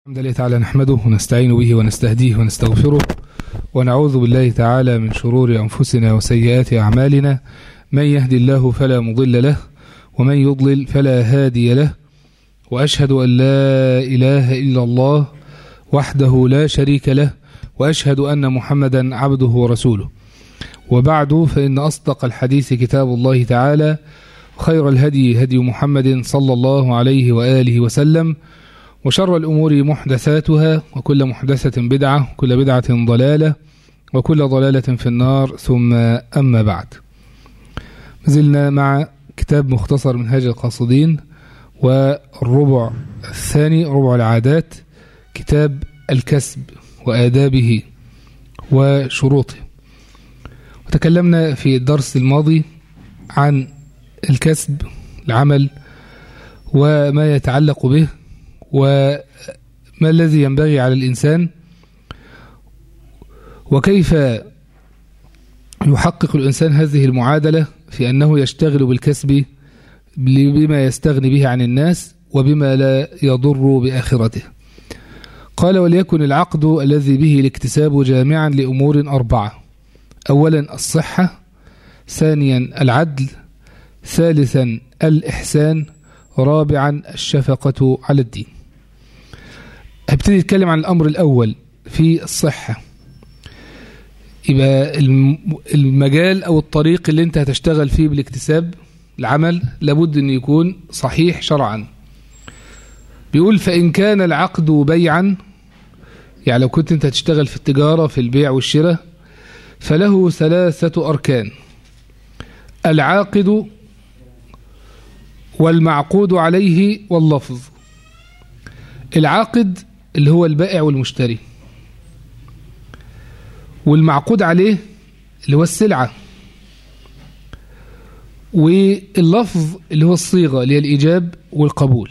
الحمد لله تعالى نحمده ونستعين به ونستهديه ونستغفره ونعوذ بالله تعالى من شرور أنفسنا وسيئات أعمالنا من يهدي الله فلا مضل له ومن يضلل فلا هادي له وأشهد أن لا إله إلا الله وحده لا شريك له وأشهد أن محمدا عبده ورسوله وبعد فإن أصدق الحديث كتاب الله تعالى خير الهدي هدي محمد صلى الله عليه وآله وسلم وشر الأمور محدثاتها وكل محدثة بدعة وكل بدعة ضلالة وكل ضلالة في النار ثم أما بعد زلنا مع كتاب مختصر منهاج القاصدين والربع الثاني ربع العادات كتاب الكسب وآدابه وشروطه وتكلمنا في الدرس الماضي عن الكسب العمل وما يتعلق به وما الذي ينبغي على الإنسان وكيف يحقق الإنسان هذه المعادلة في أنه يشتغل بالكسب بما يستغني به عن الناس وبما لا يضر بآخرته قال وليكن العقد الذي به الاكتساب جامعا لأمور أربعة أولا الصحة ثانيا العدل ثالثا الإحسان رابعا الشفقة على الدين هبتدي نتكلم عن الأمر الأول في الصحة يبقى المجال أو الطريق اللي أنت هتشتغل فيه بالاكتساب العمل لابد أن يكون صحيح شرعا بيقول فإن كان العقد بيعا يعني لو كنت أنت هتشتغل في التجارة في البيع والشراء فله ثلاثة أركان العاقد والمعقود عليه واللفظ العاقد اللي هو البائع والمشتري والمعقود عليه اللي هو السلعة واللفظ اللي هو الصيغة اللي هي الإيجاب والقبول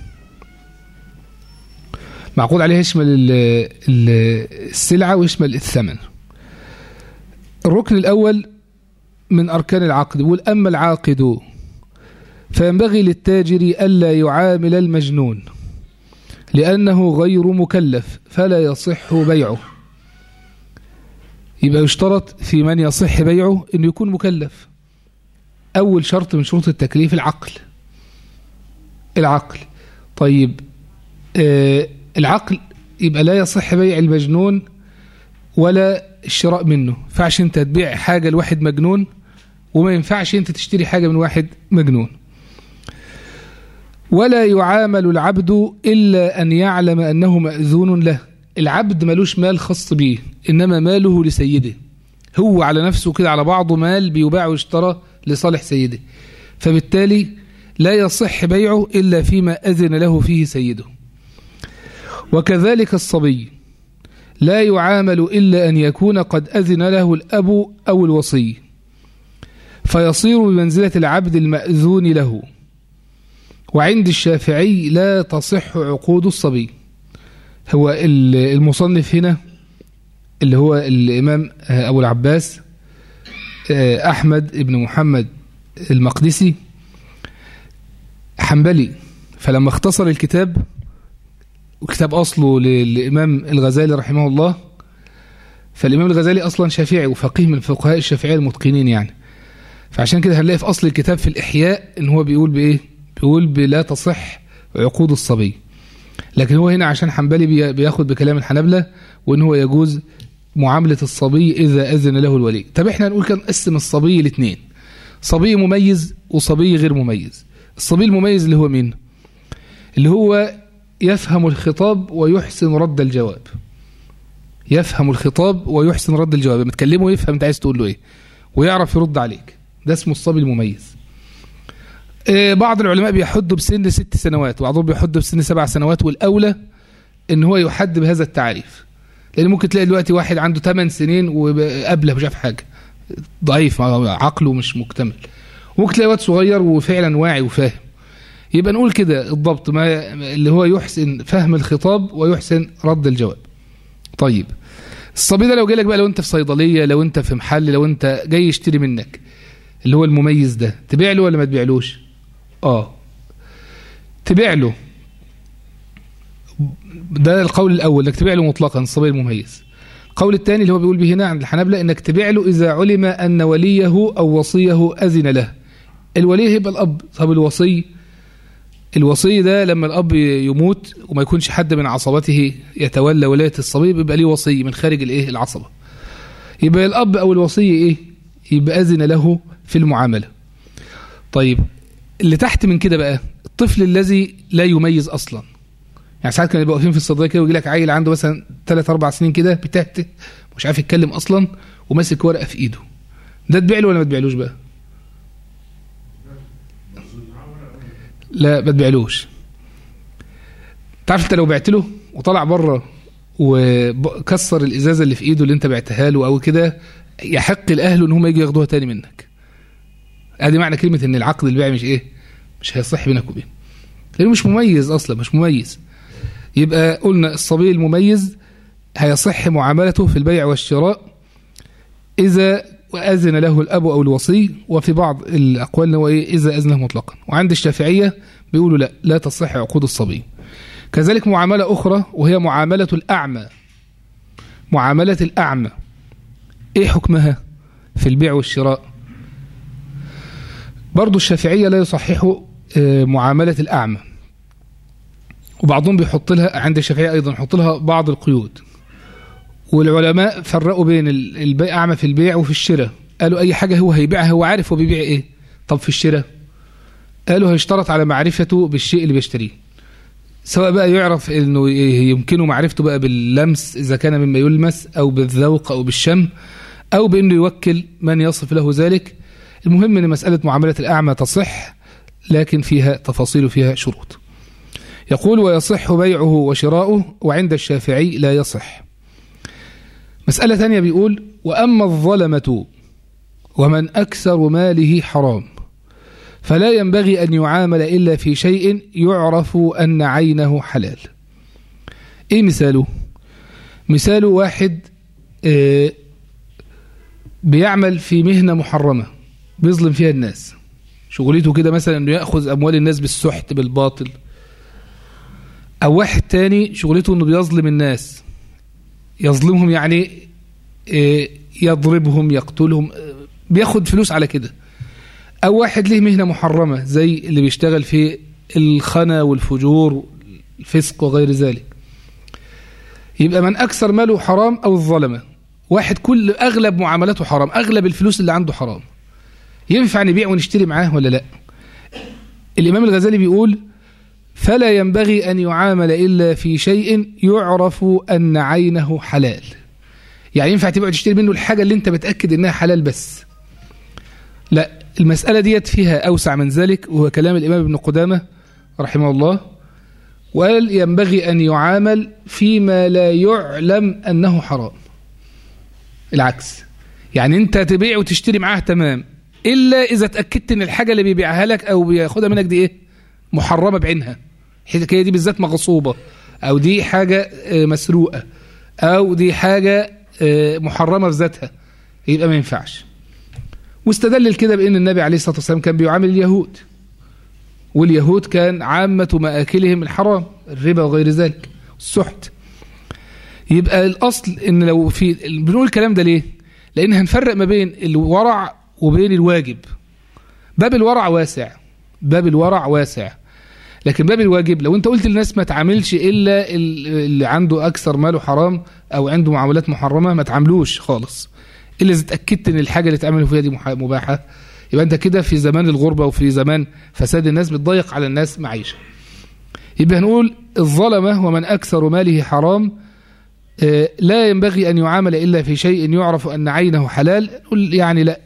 معقود عليه يشمل السلعة ويشمل الثمن الركن الأول من أركان العقد يقول أما العاقد فينبغي للتاجر ألا يعامل المجنون لأنه غير مكلف فلا يصح بيعه يبقى يشترط في من يصح بيعه أنه يكون مكلف أول شرط من شروط التكليف العقل العقل طيب آه العقل يبقى لا يصح بيع المجنون ولا الشراء منه فعش انت تبيع حاجة لواحد مجنون وما ينفعش انت تشتري حاجة من واحد مجنون ولا يعامل العبد إلا أن يعلم أنه مأذون له العبد ملوش مال خاص به إنما ماله لسيده هو على نفسه كده على بعضه مال بيباع ويشترى لصالح سيده فبالتالي لا يصح بيعه إلا فيما أذن له فيه سيده وكذلك الصبي لا يعامل إلا أن يكون قد أذن له الأب أو الوصي فيصير بمنزلة العبد المأذون له وعند الشافعي لا تصح عقود الصبي هو المصنف هنا اللي هو الإمام أبو العباس أحمد بن محمد المقدسي حنبلي فلما اختصر الكتاب وكتاب أصله للإمام الغزالي رحمه الله فالإمام الغزالي أصلا شافعي وفقيه من فقهاء الشافعية المتقنين يعني فعشان كده هنلاقي في أصل الكتاب في الإحياء إن هو بيقول بإيه بيقول بلا تصح عقود الصبي لكن هو هنا عشان حنبلي بياخد بكلام الحنبلة وإن هو يجوز معاملة الصبي إذا أذن له الولي طب إحنا هنقول كان قسم الصبي لاثنين صبي مميز وصبي غير مميز الصبي المميز اللي هو مين اللي هو يفهم الخطاب ويحسن رد الجواب يفهم الخطاب ويحسن رد الجواب متكلمه يفهم انت عايز تقول له ايه ويعرف يرد عليك ده اسمه الصبي المميز بعض العلماء بيحدوا بسن ست سنوات وبعضهم بيحدوا بسن سبع سنوات والأولى ان هو يحد بهذا التعريف لان ممكن تلاقي دلوقتي واحد عنده 8 سنين وقبله مش عارف حاجه ضعيف عقله مش مكتمل ممكن تلاقي واد صغير وفعلا واعي وفاهم يبقى نقول كده الضبط ما اللي هو يحسن فهم الخطاب ويحسن رد الجواب طيب الصبي ده لو جالك بقى لو انت في صيدليه لو انت في محل لو انت جاي يشتري منك اللي هو المميز ده تبيع له ولا ما تبيعلوش اه تبيع له ده القول الأول انك تبيع له مطلقا الصبي المميز القول الثاني اللي هو بيقول به هنا عند الحنابلة انك تبيع له إذا علم أن وليه أو وصيه أذن له الولي هيبقى الأب طب الوصي الوصي ده لما الأب يموت وما يكونش حد من عصبته يتولى ولاية الصبي بيبقى ليه وصي من خارج الايه العصبة يبقى الأب أو الوصي إيه يبقى أذن له في المعاملة طيب اللي تحت من كده بقى الطفل الذي لا يميز أصلا يعني ساعات كانوا يبقوا واقفين في الصيدليه كده ويجي لك عيل عنده مثلا 3 4 سنين كده بتهته مش عارف يتكلم اصلا وماسك ورقه في ايده ده تبيع له ولا ما تبيعلوش بقى؟ لا ما تبيعلوش تعرف انت لو بعت له وطلع بره وكسر الازازه اللي في ايده اللي انت بعتها له او كده يحق لاهله ان هم يجوا ياخدوها تاني منك ادي معنى كلمه ان العقد البيع مش ايه مش هيصح بينك وبينه لانه مش مميز اصلا مش مميز يبقى قلنا الصبي المميز هيصح معاملته في البيع والشراء إذا أذن له الأب أو الوصي وفي بعض الأقوال هو إيه إذا أذنه مطلقا وعند الشافعية بيقولوا لا لا تصح عقود الصبي كذلك معاملة أخرى وهي معاملة الأعمى معاملة الأعمى إيه حكمها في البيع والشراء برضو الشافعية لا يصححوا معاملة الأعمى وبعضهم بيحط لها عند الشافعية أيضا يحط لها بعض القيود والعلماء فرقوا بين البيع أعمى في البيع وفي الشراء قالوا أي حاجة هو هيبيعها هو عارف هو بيبيع إيه طب في الشراء قالوا هيشترط على معرفته بالشيء اللي بيشتريه سواء بقى يعرف انه يمكنه معرفته بقى باللمس اذا كان مما يلمس او بالذوق او بالشم او بانه يوكل من يصف له ذلك المهم ان مساله معامله الاعمى تصح لكن فيها تفاصيل فيها شروط يقول ويصح بيعه وشراؤه وعند الشافعي لا يصح مسألة ثانية بيقول وأما الظلمة ومن أكثر ماله حرام فلا ينبغي أن يعامل إلا في شيء يعرف أن عينه حلال إيه مثاله مثاله واحد بيعمل في مهنة محرمة بيظلم فيها الناس شغلته كده مثلا انه ياخذ اموال الناس بالسحت بالباطل او واحد تاني شغلته انه بيظلم الناس يظلمهم يعني يضربهم يقتلهم بياخد فلوس على كده او واحد له مهنه محرمه زي اللي بيشتغل في الخنا والفجور الفسق وغير ذلك يبقى من اكثر ماله حرام او الظلمه واحد كل اغلب معاملاته حرام اغلب الفلوس اللي عنده حرام ينفع نبيع ونشتري معاه ولا لا الامام الغزالي بيقول فلا ينبغي ان يعامل الا في شيء يعرف ان عينه حلال يعني ينفع تبيع وتشتري منه الحاجه اللي انت متاكد انها حلال بس لا المساله ديت فيها اوسع من ذلك وهو كلام الامام ابن قدامه رحمه الله وقال ينبغي ان يعامل فيما لا يعلم انه حرام العكس يعني انت تبيع وتشتري معاه تمام الا اذا اتاكدت ان الحاجه اللي بيبيعها لك او بياخدها منك دي ايه محرمه بعينها الحكايه دي بالذات مغصوبه او دي حاجه مسروقه او دي حاجه محرمه في ذاتها يبقى ما ينفعش واستدلل كده بان النبي عليه الصلاه والسلام كان بيعامل اليهود واليهود كان عامه ماكلهم الحرام الربا وغير ذلك السحت يبقى الاصل ان لو في بنقول الكلام ده ليه لان هنفرق ما بين الورع وبين الواجب باب الورع واسع باب الورع واسع لكن باب الواجب لو انت قلت للناس ما تعاملش الا اللي عنده اكثر ماله حرام او عنده معاملات محرمه ما تعاملوش خالص الا اذا اتاكدت ان الحاجه اللي تعملوا فيها دي مباحه يبقى انت كده في زمان الغربه وفي زمان فساد الناس بتضيق على الناس معيشه يبقى هنقول الظلمه ومن اكثر ماله حرام لا ينبغي ان يعامل الا في شيء يعرف ان عينه حلال يعني لا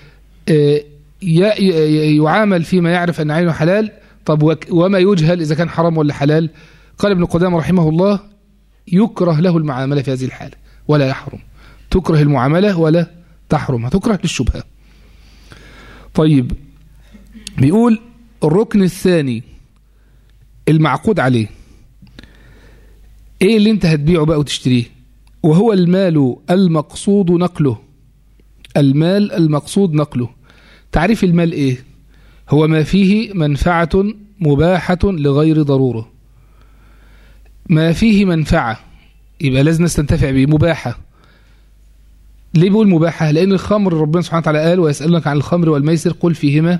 يعامل فيما يعرف ان عينه حلال طب وما يجهل إذا كان حرام ولا حلال قال ابن قدامه رحمه الله يكره له المعاملة في هذه الحالة ولا يحرم تكره المعاملة ولا تحرم هتكره للشبهة طيب بيقول الركن الثاني المعقود عليه ايه اللي انت هتبيعه بقى وتشتريه وهو المال المقصود نقله المال المقصود نقله تعريف المال ايه هو ما فيه منفعة مباحة لغير ضرورة ما فيه منفعة يبقى لازم نستنتفع به مباحة ليه بيقول مباحة لأن الخمر ربنا سبحانه وتعالى قال ويسألونك عن الخمر والميسر قل فيهما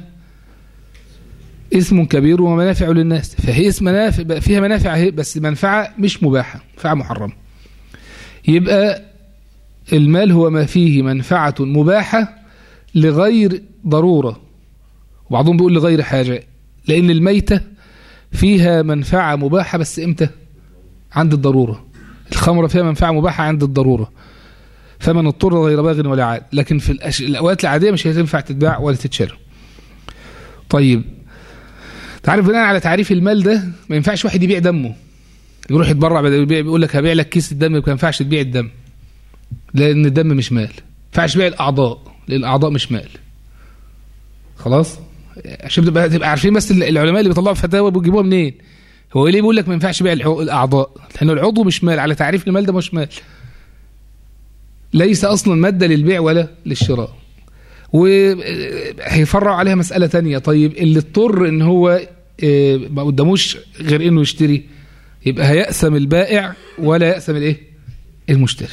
اسم كبير ومنافع للناس فهي اسم منافع فيها منافع اهي بس منفعة مش مباحة منفعة محرمة يبقى المال هو ما فيه منفعة مباحة لغير ضرورة وبعضهم بيقول لغير حاجة لأن الميتة فيها منفعة مباحة بس إمتى عند الضرورة الخمرة فيها منفعة مباحة عند الضرورة فمن اضطر غير باغ ولا عاد لكن في الأش... الأوقات العادية مش هتنفع تتباع ولا تتشرى طيب تعرف بناء على تعريف المال ده ما ينفعش واحد يبيع دمه يروح يتبرع بدل يبيع بيقول لك هبيع لك كيس الدم ما ينفعش تبيع الدم لأن الدم مش مال ما ينفعش تبيع الأعضاء لأن الأعضاء مش مال خلاص عشان تبقى تبقى عارفين بس العلماء اللي بيطلعوا فتاوى بيجيبوها منين هو ليه بيقول لك ما ينفعش بيع الاعضاء لان العضو مش مال على تعريف المال ده مش مال ليس اصلا ماده للبيع ولا للشراء وهيفرعوا عليها مساله تانية طيب اللي اضطر ان هو ما قداموش غير انه يشتري يبقى هيأسم البائع ولا يأسم الايه المشتري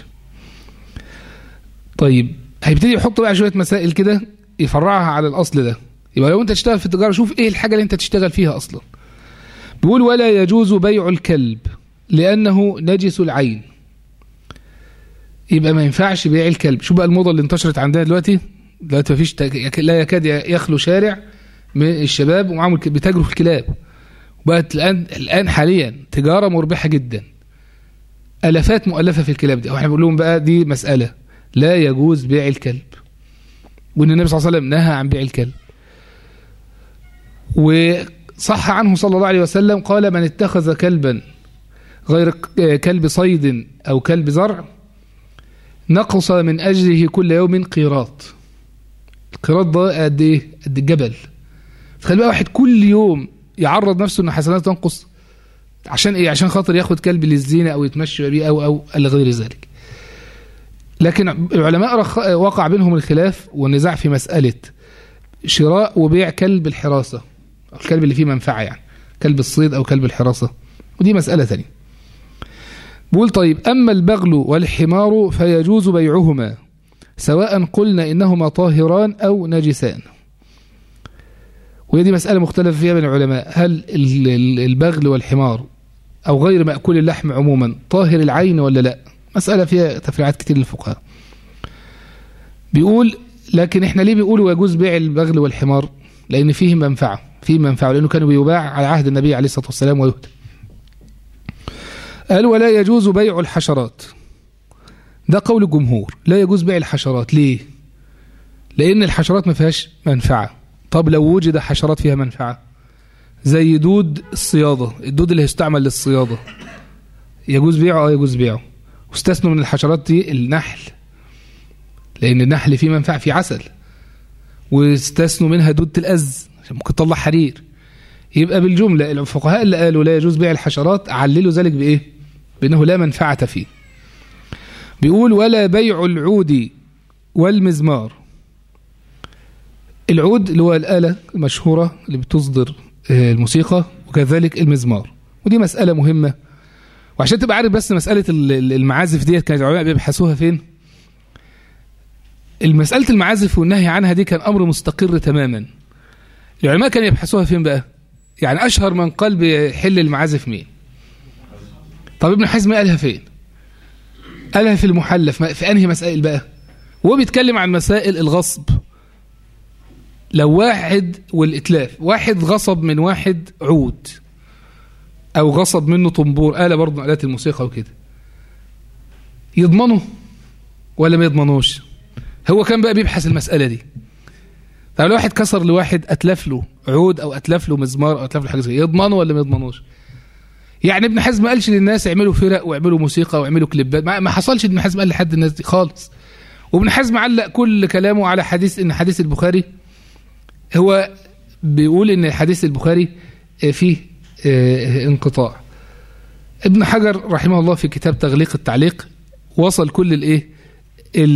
طيب هيبتدي يحط بقى شويه مسائل كده يفرعها على الاصل ده يبقى لو انت تشتغل في التجاره شوف ايه الحاجه اللي انت تشتغل فيها اصلا بيقول ولا يجوز بيع الكلب لانه نجس العين يبقى ما ينفعش بيع الكلب شوف بقى الموضه اللي انتشرت عندنا دلوقتي دلوقتي مفيش تك... لا يكاد يخلو شارع من الشباب ومعاهم بتاجروا في الكلاب وبقت الان الان حاليا تجاره مربحه جدا الافات مؤلفه في الكلاب دي واحنا بنقول لهم بقى دي مساله لا يجوز بيع الكلب وان النبي صلى الله عليه وسلم نهى عن بيع الكلب وصح عنه صلى الله عليه وسلم قال من اتخذ كلبا غير كلب صيد أو كلب زرع نقص من أجله كل يوم قيراط القيراط ده قد إيه؟ قد الجبل تخيل بقى واحد كل يوم يعرض نفسه إن حسناته تنقص عشان إيه؟ عشان خاطر ياخد كلب للزينة أو يتمشى بيه أو أو إلى غير ذلك لكن العلماء رخ... وقع بينهم الخلاف والنزاع في مسألة شراء وبيع كلب الحراسة الكلب اللي فيه منفعة يعني كلب الصيد أو كلب الحراسة ودي مسألة ثانية بقول طيب أما البغل والحمار فيجوز بيعهما سواء قلنا إنهما طاهران أو نجسان وهي دي مسألة مختلف فيها بين العلماء هل البغل والحمار أو غير مأكول اللحم عموما طاهر العين ولا لا مسألة فيها تفريعات كتير للفقهاء بيقول لكن احنا ليه بيقولوا يجوز بيع البغل والحمار لأن فيه منفعة فيه منفعة لأنه كانوا بيباع على عهد النبي عليه الصلاة والسلام ويهدى قال ولا يجوز بيع الحشرات ده قول الجمهور لا يجوز بيع الحشرات ليه لأن الحشرات ما فيهاش منفعة طب لو وجد حشرات فيها منفعة زي دود الصيادة الدود اللي هيستعمل للصيادة يجوز بيعه اه يجوز بيعه واستثنوا من الحشرات دي النحل لأن النحل فيه منفعة فيه عسل واستثنوا منها دودة الأز عشان ممكن تطلع حرير يبقى بالجملة الفقهاء اللي قالوا لا يجوز بيع الحشرات عللوا ذلك بإيه بأنه لا منفعة فيه بيقول ولا بيع العود والمزمار العود اللي هو الآلة المشهورة اللي بتصدر الموسيقى وكذلك المزمار ودي مسألة مهمة وعشان تبقى عارف بس مسألة المعازف ديت كانت العلماء بيبحثوها فين المسألة المعازف والنهي عنها دي كان أمر مستقر تماما العلماء كانوا يبحثوها فين بقى يعني أشهر من قال بيحل المعازف مين طب ابن حزم قالها فين قالها في المحلف في أنهي مسائل بقى وهو بيتكلم عن مسائل الغصب لو واحد والإتلاف واحد غصب من واحد عود أو غصب منه طنبور آلة برضه آلات الموسيقى وكده يضمنه ولا ما يضمنوش هو كان بقى بيبحث المسألة دي طب لو واحد كسر لواحد أتلف له عود أو أتلف له مزمار أو أتلف له حاجة زي يضمنه ولا ما يضمنوش يعني ابن حزم ما قالش للناس اعملوا فرق واعملوا موسيقى واعملوا كليبات ما حصلش ابن حزم قال لحد الناس دي خالص وابن حزم علق كل كلامه على حديث ان حديث البخاري هو بيقول ان حديث البخاري فيه انقطاع ابن حجر رحمه الله في كتاب تغليق التعليق وصل كل الايه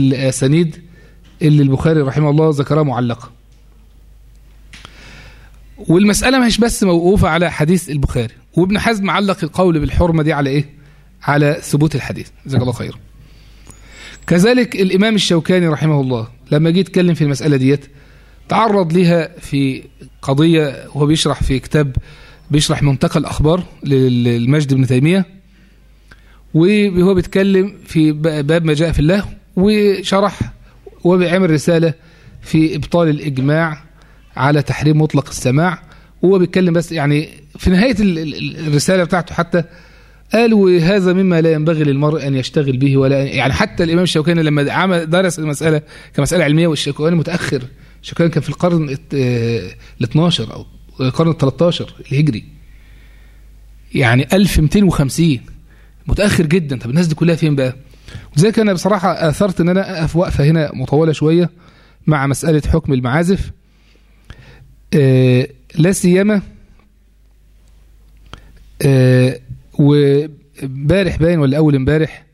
الاسانيد اللي البخاري رحمه الله ذكرها معلقه والمسألة مش بس موقوفة على حديث البخاري وابن حزم علق القول بالحرمة دي على إيه؟ على ثبوت الحديث جزاك الله خير كذلك الإمام الشوكاني رحمه الله لما جه يتكلم في المسألة ديت تعرض لها في قضية وهو بيشرح في كتاب بيشرح منتقى الأخبار للمجد بن تيمية وهو بيتكلم في باب ما جاء في الله وشرح وبيعمل رسالة في إبطال الإجماع على تحريم مطلق السماع وهو بيتكلم بس يعني في نهاية الرسالة بتاعته حتى قال وهذا مما لا ينبغي للمرء أن يشتغل به ولا يعني حتى الإمام الشوكاني لما عمل درس المسألة كمسألة علمية والشوكاني متأخر الشوكاني كان في القرن ال 12 أو القرن ال 13 الهجري يعني 1250 متأخر جدا طب الناس دي كلها فين بقى وزي أنا بصراحة أثرت أن أنا أقف وقفة هنا مطولة شوية مع مسألة حكم المعازف آه لا سيما آه وامبارح باين ولا اول امبارح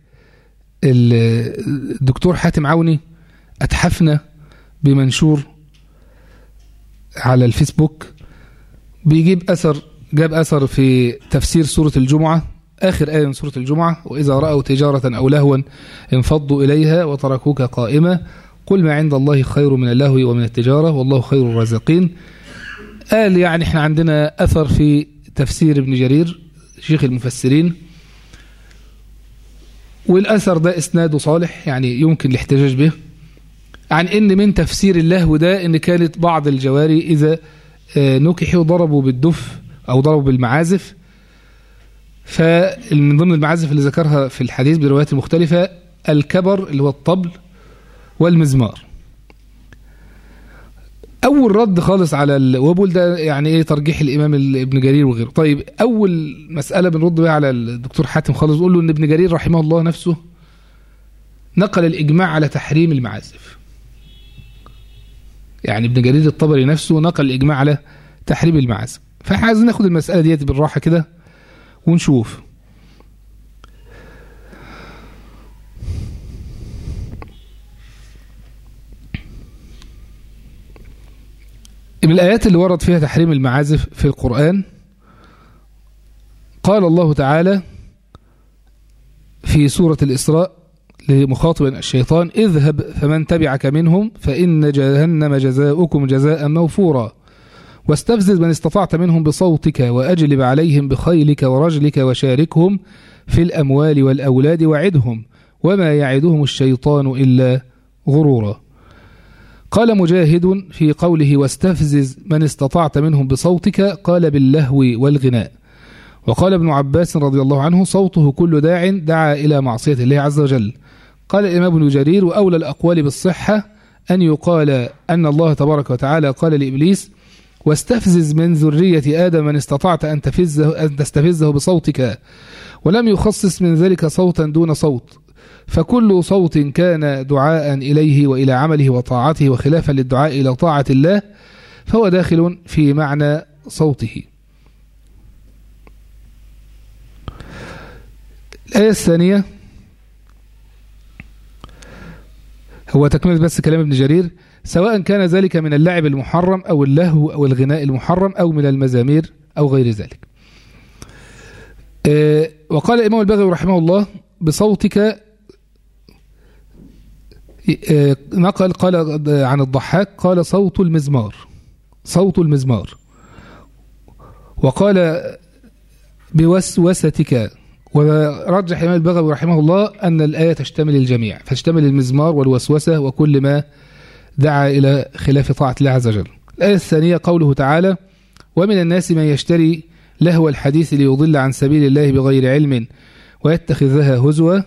الدكتور حاتم عوني اتحفنا بمنشور على الفيسبوك بيجيب اثر جاب اثر في تفسير سوره الجمعه اخر ايه من سوره الجمعه واذا راوا تجاره او لهوا انفضوا اليها وتركوك قائمه قل ما عند الله خير من اللهو ومن التجاره والله خير الرازقين قال يعني احنا عندنا اثر في تفسير ابن جرير شيخ المفسرين والأثر ده إسناده صالح يعني يمكن الاحتجاج به عن إن من تفسير اللهو ده إن كانت بعض الجواري إذا نكحوا ضربوا بالدف أو ضربوا بالمعازف فمن ضمن المعازف اللي ذكرها في الحديث بروايات مختلفة الكبر اللي هو الطبل والمزمار اول رد خالص على الوبول ده يعني ايه ترجيح الامام ابن جرير وغيره طيب اول مساله بنرد بيها على الدكتور حاتم خالص بيقول له ان ابن جرير رحمه الله نفسه نقل الاجماع على تحريم المعازف يعني ابن جرير الطبري نفسه نقل الاجماع على تحريم المعازف فاحنا عايزين ناخد المساله ديت بالراحه كده ونشوف من الآيات اللي ورد فيها تحريم المعازف في القرآن قال الله تعالى في سورة الإسراء لمخاطبا الشيطان اذهب فمن تبعك منهم فإن جهنم جزاؤكم جزاء موفورا واستفزز من استطعت منهم بصوتك وأجلب عليهم بخيلك ورجلك وشاركهم في الأموال والأولاد وعدهم وما يعدهم الشيطان إلا غرورا قال مجاهد في قوله واستفزز من استطعت منهم بصوتك قال باللهو والغناء وقال ابن عباس رضي الله عنه صوته كل داع دعا إلى معصية الله عز وجل قال الإمام ابن جرير وأولى الأقوال بالصحة أن يقال أن الله تبارك وتعالى قال لإبليس واستفزز من ذرية آدم من استطعت أن, تفزه أن تستفزه بصوتك ولم يخصص من ذلك صوتا دون صوت فكل صوت كان دعاء إليه وإلى عمله وطاعته وخلافا للدعاء إلى طاعة الله فهو داخل في معنى صوته الآية الثانية هو تكملة بس كلام ابن جرير سواء كان ذلك من اللعب المحرم أو اللهو أو الغناء المحرم أو من المزامير أو غير ذلك وقال الإمام البغوي رحمه الله بصوتك نقل قال عن الضحاك قال صوت المزمار صوت المزمار وقال بوسوستك ورجح الإمام البغوي رحمه الله أن الآية تشتمل الجميع فتشتمل المزمار والوسوسة وكل ما دعا إلى خلاف طاعة الله عز وجل الآية الثانية قوله تعالى ومن الناس من يشتري لهو الحديث ليضل عن سبيل الله بغير علم ويتخذها هزوا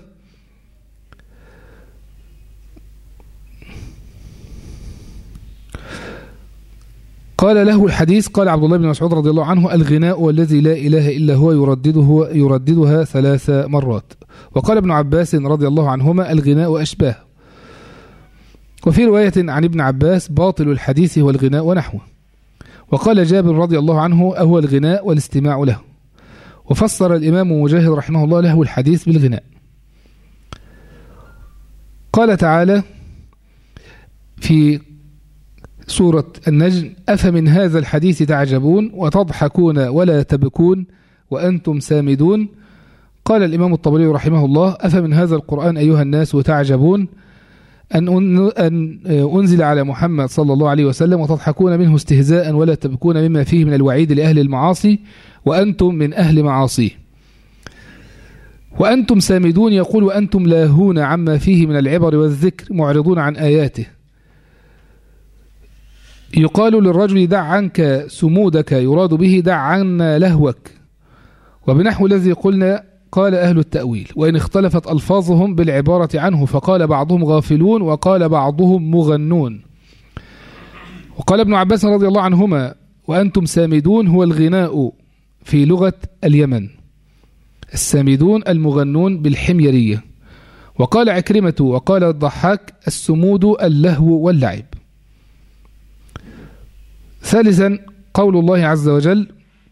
قال له الحديث قال عبد الله بن مسعود رضي الله عنه الغناء والذي لا إله إلا هو يردده يرددها ثلاث مرات وقال ابن عباس رضي الله عنهما الغناء أشباه وفي رواية عن ابن عباس باطل الحديث هو الغناء ونحوه وقال جابر رضي الله عنه أهو الغناء والاستماع له وفسر الإمام مجاهد رحمه الله له الحديث بالغناء قال تعالى في سورة النجم أفمن هذا الحديث تعجبون وتضحكون ولا تبكون وأنتم سامدون قال الإمام الطبري رحمه الله أفمن هذا القرآن أيها الناس تعجبون أن أن أنزل على محمد صلى الله عليه وسلم وتضحكون منه استهزاء ولا تبكون مما فيه من الوعيد لأهل المعاصي وأنتم من أهل معاصيه وأنتم سامدون يقول وأنتم لاهون عما فيه من العبر والذكر معرضون عن آياته يقال للرجل دع عنك سمودك يراد به دع عنا لهوك وبنحو الذي قلنا قال أهل التأويل وإن اختلفت ألفاظهم بالعبارة عنه فقال بعضهم غافلون وقال بعضهم مغنون وقال ابن عباس رضي الله عنهما وأنتم سامدون هو الغناء في لغة اليمن السامدون المغنون بالحميرية وقال عكرمة وقال الضحاك السمود اللهو واللعب ثالثا قول الله عز وجل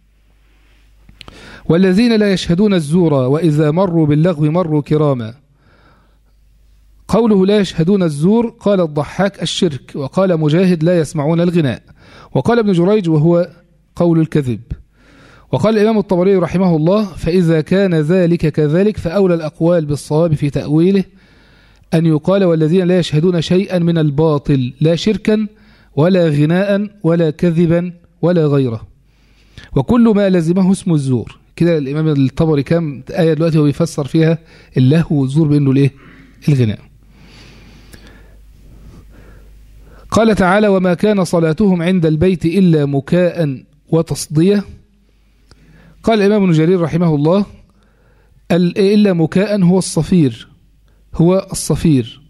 والذين لا يشهدون الزور وإذا مروا باللغو مروا كراما قوله لا يشهدون الزور قال الضحاك الشرك وقال مجاهد لا يسمعون الغناء وقال ابن جريج وهو قول الكذب وقال الإمام الطبري رحمه الله فإذا كان ذلك كذلك فأولى الأقوال بالصواب في تأويله أن يقال والذين لا يشهدون شيئا من الباطل لا شركا ولا غناء ولا كذبا ولا غيره وكل ما لزمه اسم الزور كده الإمام الطبري كام آية دلوقتي هو بيفسر فيها اللهو والزور بأنه الإيه الغناء قال تعالى وما كان صلاتهم عند البيت إلا مكاء وتصدية قال الإمام ابن جرير رحمه الله إلا مكاء هو الصفير هو الصفير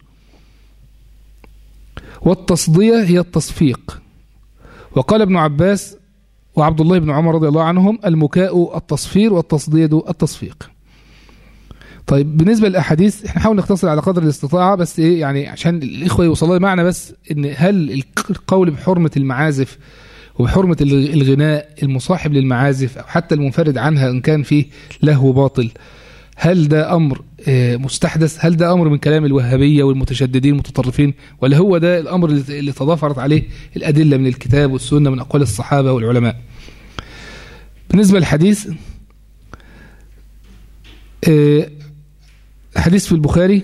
والتصدية هي التصفيق وقال ابن عباس وعبد الله بن عمر رضي الله عنهم المكاء التصفير والتصدية التصفيق طيب بالنسبة للأحاديث احنا نحاول نختصر على قدر الاستطاعة بس ايه يعني عشان الإخوة يوصلوا معنى بس ان هل القول بحرمة المعازف وبحرمة الغناء المصاحب للمعازف أو حتى المنفرد عنها إن كان فيه لهو باطل هل ده أمر مستحدث هل ده أمر من كلام الوهابية والمتشددين المتطرفين ولا هو ده الأمر اللي تضافرت عليه الأدلة من الكتاب والسنة من أقوال الصحابة والعلماء بالنسبة للحديث حديث في البخاري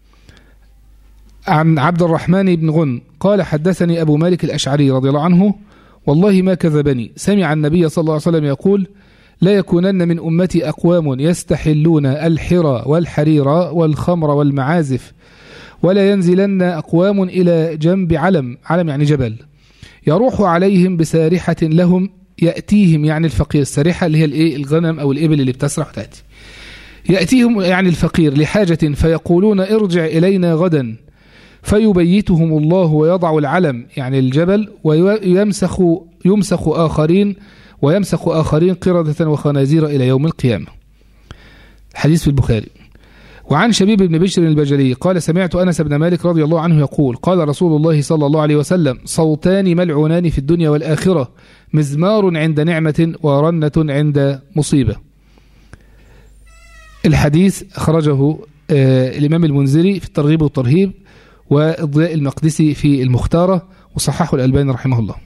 عن عبد الرحمن بن غن قال حدثني أبو مالك الأشعري رضي الله عنه والله ما كذبني سمع النبي صلى الله عليه وسلم يقول لا يكونن من أمتي أقوام يستحلون الحرى والحرير والخمر والمعازف ولا ينزلن أقوام إلى جنب علم علم يعني جبل يروح عليهم بسارحة لهم يأتيهم يعني الفقير السارحة اللي هي الإيه الغنم أو الإبل اللي بتسرح وتأتي يأتيهم يعني الفقير لحاجة فيقولون ارجع إلينا غدا فيبيتهم الله ويضع العلم يعني الجبل ويمسخ يمسخ آخرين ويمسخ آخرين قردة وخنازير إلى يوم القيامة حديث في البخاري وعن شبيب بن بشر البجلي قال سمعت أنس بن مالك رضي الله عنه يقول قال رسول الله صلى الله عليه وسلم صوتان ملعونان في الدنيا والآخرة مزمار عند نعمة ورنة عند مصيبة الحديث أخرجه آه الإمام المنذري في الترغيب والترهيب والضياء المقدسي في المختارة وصححه الألباني رحمه الله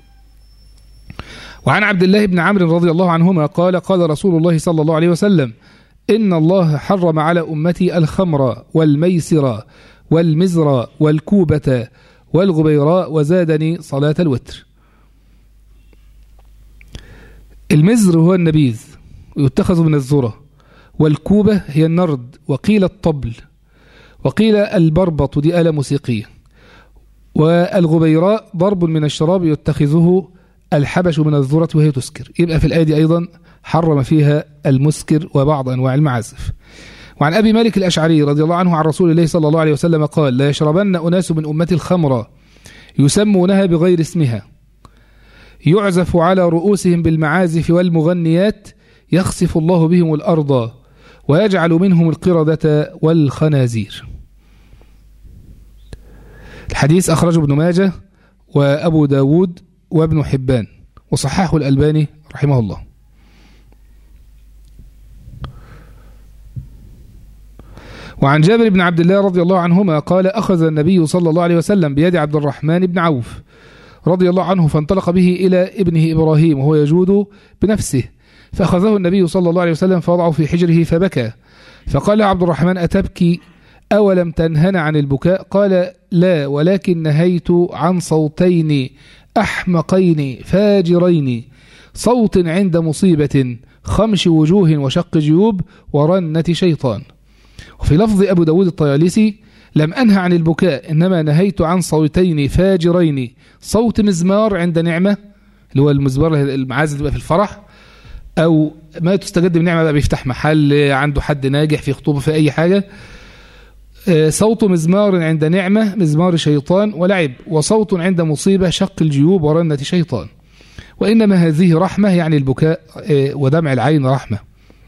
وعن عبد الله بن عمرو رضي الله عنهما قال قال رسول الله صلى الله عليه وسلم إن الله حرم على أمتي الخمر والميسر والمزر والكوبة والغبيراء وزادني صلاة الوتر المزر هو النبيذ ويتخذ من الذرة والكوبة هي النرد وقيل الطبل وقيل البربط دي آلة موسيقية والغبيراء ضرب من الشراب يتخذه الحبش من الذرة وهي تسكر يبقى في الآية دي أيضا حرم فيها المسكر وبعض أنواع المعازف وعن أبي مالك الأشعري رضي الله عنه عن رسول الله صلى الله عليه وسلم قال لا يشربن أناس من أمة الخمر يسمونها بغير اسمها يعزف على رؤوسهم بالمعازف والمغنيات يخسف الله بهم الأرض ويجعل منهم القردة والخنازير الحديث أخرجه ابن ماجه وأبو داود وابن حبان وصححه الألباني رحمه الله وعن جابر بن عبد الله رضي الله عنهما قال أخذ النبي صلى الله عليه وسلم بيد عبد الرحمن بن عوف رضي الله عنه فانطلق به إلى ابنه إبراهيم وهو يجود بنفسه فأخذه النبي صلى الله عليه وسلم فوضعه في حجره فبكى فقال عبد الرحمن أتبكي أولم تنهن عن البكاء قال لا ولكن نهيت عن صوتين أحمقين فاجرين صوت عند مصيبة خمش وجوه وشق جيوب ورنة شيطان وفي لفظ أبو داود الطيالسي لم أنهى عن البكاء إنما نهيت عن صوتين فاجرين صوت مزمار عند نعمة اللي هو المزمار المعازل تبقى في الفرح أو ما تستجد بنعمة بقى بيفتح محل عنده حد ناجح في خطوبة في أي حاجة صوت مزمار عند نعمة مزمار شيطان ولعب وصوت عند مصيبة شق الجيوب ورنة شيطان وإنما هذه رحمة يعني البكاء ودمع العين رحمة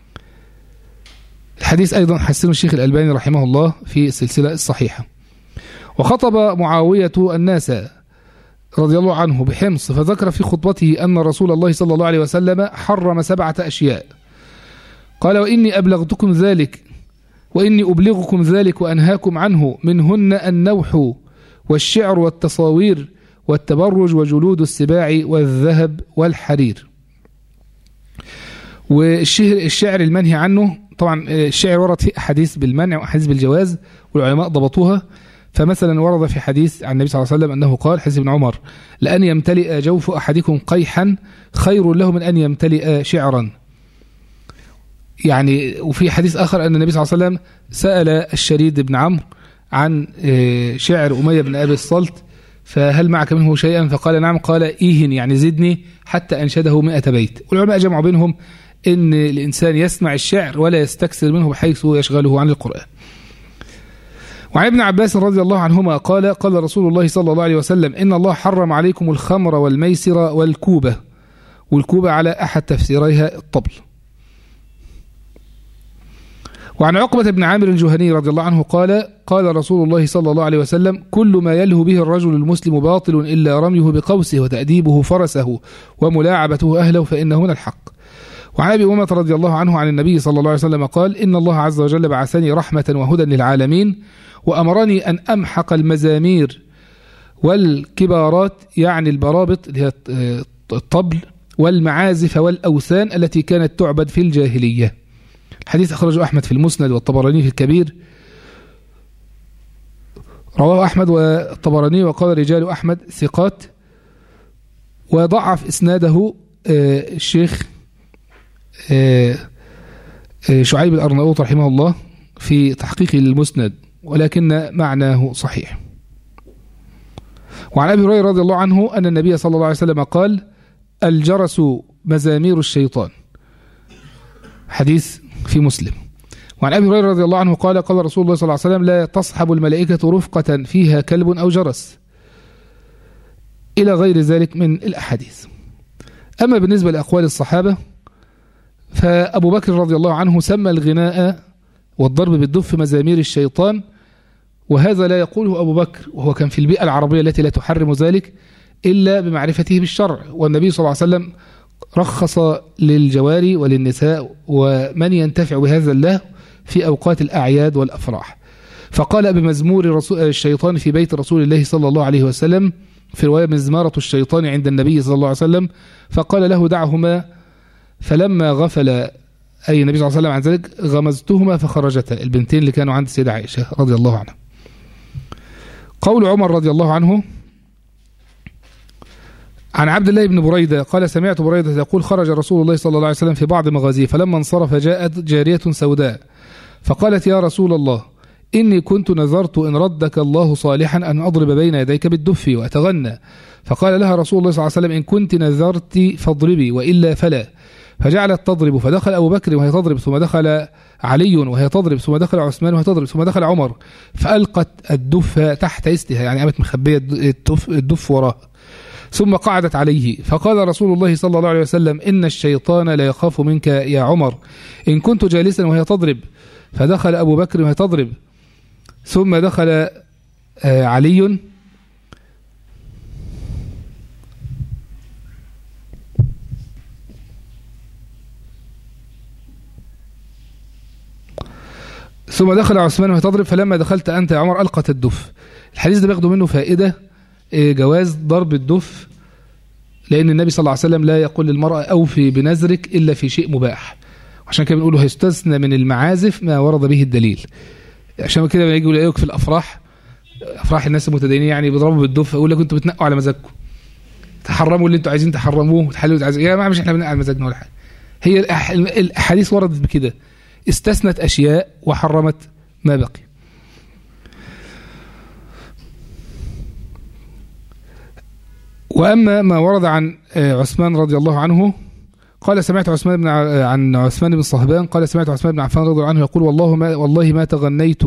الحديث أيضا حسنه الشيخ الألباني رحمه الله في السلسلة الصحيحة وخطب معاوية الناس رضي الله عنه بحمص فذكر في خطبته أن رسول الله صلى الله عليه وسلم حرم سبعة أشياء قال وإني أبلغتكم ذلك وإني أبلغكم ذلك وأنهاكم عنه منهن النوح والشعر والتصاوير والتبرج وجلود السباع والذهب والحرير والشعر الشعر المنهي عنه طبعا الشعر ورد في أحاديث بالمنع وأحاديث بالجواز والعلماء ضبطوها فمثلا ورد في حديث عن النبي صلى الله عليه وسلم أنه قال حديث ابن عمر لأن يمتلئ جوف أحدكم قيحا خير له من أن يمتلئ شعرا يعني وفي حديث آخر أن النبي صلى الله عليه وسلم سأل الشريد بن عمرو عن شعر أمية بن أبي الصلت فهل معك منه شيئا فقال نعم قال إيهن يعني زدني حتى أنشده مئة بيت والعلماء جمعوا بينهم ان الانسان يسمع الشعر ولا يستكثر منه بحيث يشغله عن القران. وعن ابن عباس رضي الله عنهما قال قال رسول الله صلى الله عليه وسلم ان الله حرم عليكم الخمر والميسر والكوبه والكوبه على احد تفسيريها الطبل. وعن عقبة بن عامر الجهني رضي الله عنه قال قال رسول الله صلى الله عليه وسلم كل ما يلهو به الرجل المسلم باطل إلا رميه بقوسه وتأديبه فرسه وملاعبته أهله فإنه من الحق وعن ابي امامه رضي الله عنه عن النبي صلى الله عليه وسلم قال ان الله عز وجل بعثني رحمه وهدى للعالمين وامرني ان امحق المزامير والكبارات يعني البرابط اللي هي الطبل والمعازف والاوثان التي كانت تعبد في الجاهليه. الحديث اخرجه احمد في المسند والطبراني في الكبير. رواه احمد والطبراني وقال رجال احمد ثقات وضعف اسناده الشيخ شعيب الأرناؤوط رحمه الله في تحقيقه للمسند ولكن معناه صحيح وعن أبي هريرة رضي الله عنه أن النبي صلى الله عليه وسلم قال الجرس مزامير الشيطان حديث في مسلم وعن أبي هريرة رضي الله عنه قال قال رسول الله صلى الله عليه وسلم لا تصحب الملائكة رفقة فيها كلب أو جرس إلى غير ذلك من الأحاديث أما بالنسبة لأقوال الصحابة فأبو بكر رضي الله عنه سمى الغناء والضرب بالدف مزامير الشيطان وهذا لا يقوله أبو بكر وهو كان في البيئة العربية التي لا تحرم ذلك إلا بمعرفته بالشرع والنبي صلى الله عليه وسلم رخص للجواري وللنساء ومن ينتفع بهذا الله في أوقات الأعياد والأفراح فقال بمزمور رسول الشيطان في بيت رسول الله صلى الله عليه وسلم في رواية مزمارة الشيطان عند النبي صلى الله عليه وسلم فقال له دعهما فلما غفل أي النبي صلى الله عليه وسلم عن ذلك غمزتهما فخرجتا البنتين اللي كانوا عند السيدة عائشة رضي الله عنها قول عمر رضي الله عنه عن عبد الله بن بريدة قال سمعت بريدة يقول خرج رسول الله صلى الله عليه وسلم في بعض مغازيه فلما انصرف جاءت جارية سوداء فقالت يا رسول الله إني كنت نذرت إن ردك الله صالحا أن أضرب بين يديك بالدف وأتغنى فقال لها رسول الله صلى الله عليه وسلم إن كنت نذرت فاضربي وإلا فلا فجعلت تضرب فدخل أبو بكر وهي تضرب ثم دخل علي وهي تضرب ثم دخل عثمان وهي تضرب ثم دخل عمر فألقت الدف تحت إستها يعني قامت مخبية الدف, الدف وراها ثم قعدت عليه فقال رسول الله صلى الله عليه وسلم إن الشيطان لا يخاف منك يا عمر إن كنت جالسا وهي تضرب فدخل أبو بكر وهي تضرب ثم دخل علي ثم دخل عثمان وهي تضرب فلما دخلت أنت يا عمر ألقت الدف الحديث ده بياخدوا منه فائدة جواز ضرب الدف لأن النبي صلى الله عليه وسلم لا يقول للمرأة أوفي بنذرك إلا في شيء مباح عشان كده بنقول هيستثنى من المعازف ما ورد به الدليل عشان كده يجي يقول في الأفراح أفراح الناس المتدينين يعني بيضربوا بالدف أقول لك أنتوا بتنقوا على مزاجكم تحرموا اللي أنتوا عايزين تحرموه وتحلوا اللي عايزين يا جماعة مش إحنا بننقوا على مزاجنا ولا حاجة هي الأحاديث وردت بكده استثنت أشياء وحرمت ما بقي وأما ما ورد عن عثمان رضي الله عنه قال سمعت عثمان بن عن عثمان بن صهبان قال سمعت عثمان بن عفان رضي الله عنه يقول والله ما والله ما تغنيت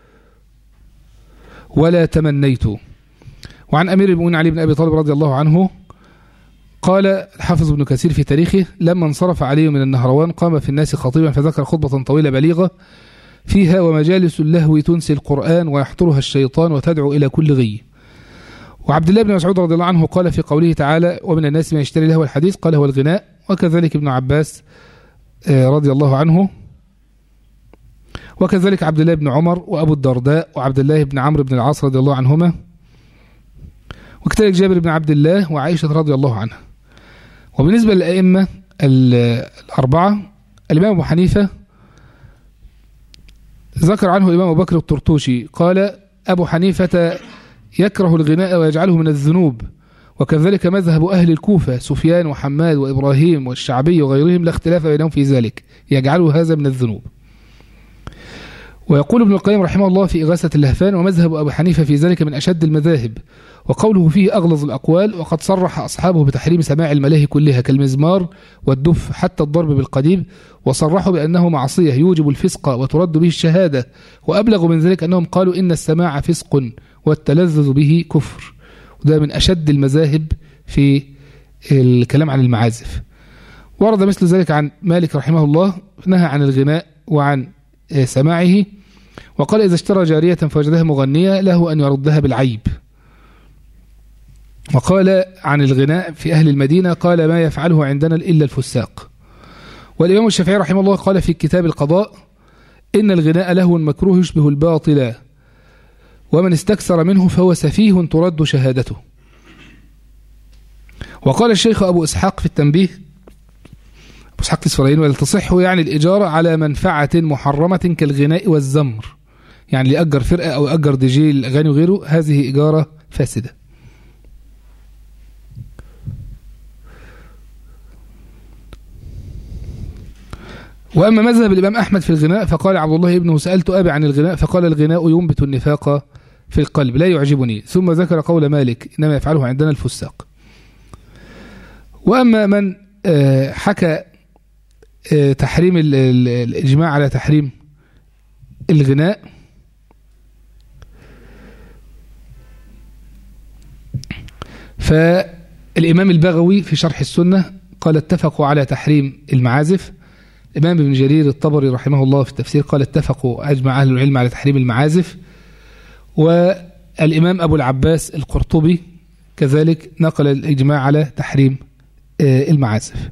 ولا تمنيت وعن أمير المؤمنين علي بن أبي طالب رضي الله عنه قال الحافظ ابن كثير في تاريخه لما انصرف علي من النهروان قام في الناس خطيبا فذكر خطبة طويلة بليغة فيها ومجالس اللهو تنسي القرآن ويحضرها الشيطان وتدعو إلى كل غي وعبد الله بن مسعود رضي الله عنه قال في قوله تعالى ومن الناس من يشتري لهو الحديث قال هو الغناء وكذلك ابن عباس رضي الله عنه وكذلك عبد الله بن عمر وأبو الدرداء وعبد الله بن عمرو بن العاص رضي الله عنهما وكذلك جابر بن عبد الله وعائشة رضي الله عنها وبالنسبة للأئمة الأربعة الإمام أبو حنيفة ذكر عنه الإمام أبو بكر الطرطوشي قال أبو حنيفة يكره الغناء ويجعله من الذنوب وكذلك مذهب أهل الكوفة سفيان وحماد وإبراهيم والشعبي وغيرهم لا اختلاف بينهم في ذلك يجعله هذا من الذنوب ويقول ابن القيم رحمه الله في إغاثة اللهفان ومذهب أبو حنيفة في ذلك من أشد المذاهب وقوله فيه أغلظ الأقوال وقد صرح أصحابه بتحريم سماع الملاهي كلها كالمزمار والدف حتى الضرب بالقديم وصرحوا بأنه معصية يوجب الفسق وترد به الشهادة وأبلغوا من ذلك أنهم قالوا إن السماع فسق والتلذذ به كفر وده من أشد المذاهب في الكلام عن المعازف ورد مثل ذلك عن مالك رحمه الله نهى عن الغناء وعن سماعه وقال إذا اشترى جارية فوجدها مغنية له أن يردها بالعيب وقال عن الغناء في أهل المدينة قال ما يفعله عندنا إلا الفساق والإمام الشافعي رحمه الله قال في كتاب القضاء إن الغناء له مكروه يشبه الباطل ومن استكثر منه فهو سفيه ترد شهادته وقال الشيخ أبو إسحاق في التنبيه أبو إسحاق الإسفرايني ولا تصح يعني الإجارة على منفعة محرمة كالغناء والزمر يعني لأجر فرقة أو أجر دي جي الأغاني وغيره هذه إجارة فاسدة وأما مذهب الإمام أحمد في الغناء فقال عبد الله ابنه سألت أبي عن الغناء فقال الغناء ينبت النفاق في القلب لا يعجبني ثم ذكر قول مالك إنما يفعله عندنا الفساق وأما من حكى تحريم الإجماع على تحريم الغناء فالإمام البغوي في شرح السنة قال اتفقوا على تحريم المعازف الإمام ابن جرير الطبري رحمه الله في التفسير قال اتفقوا أجمع أهل العلم على تحريم المعازف والإمام أبو العباس القرطبي كذلك نقل الإجماع على تحريم المعازف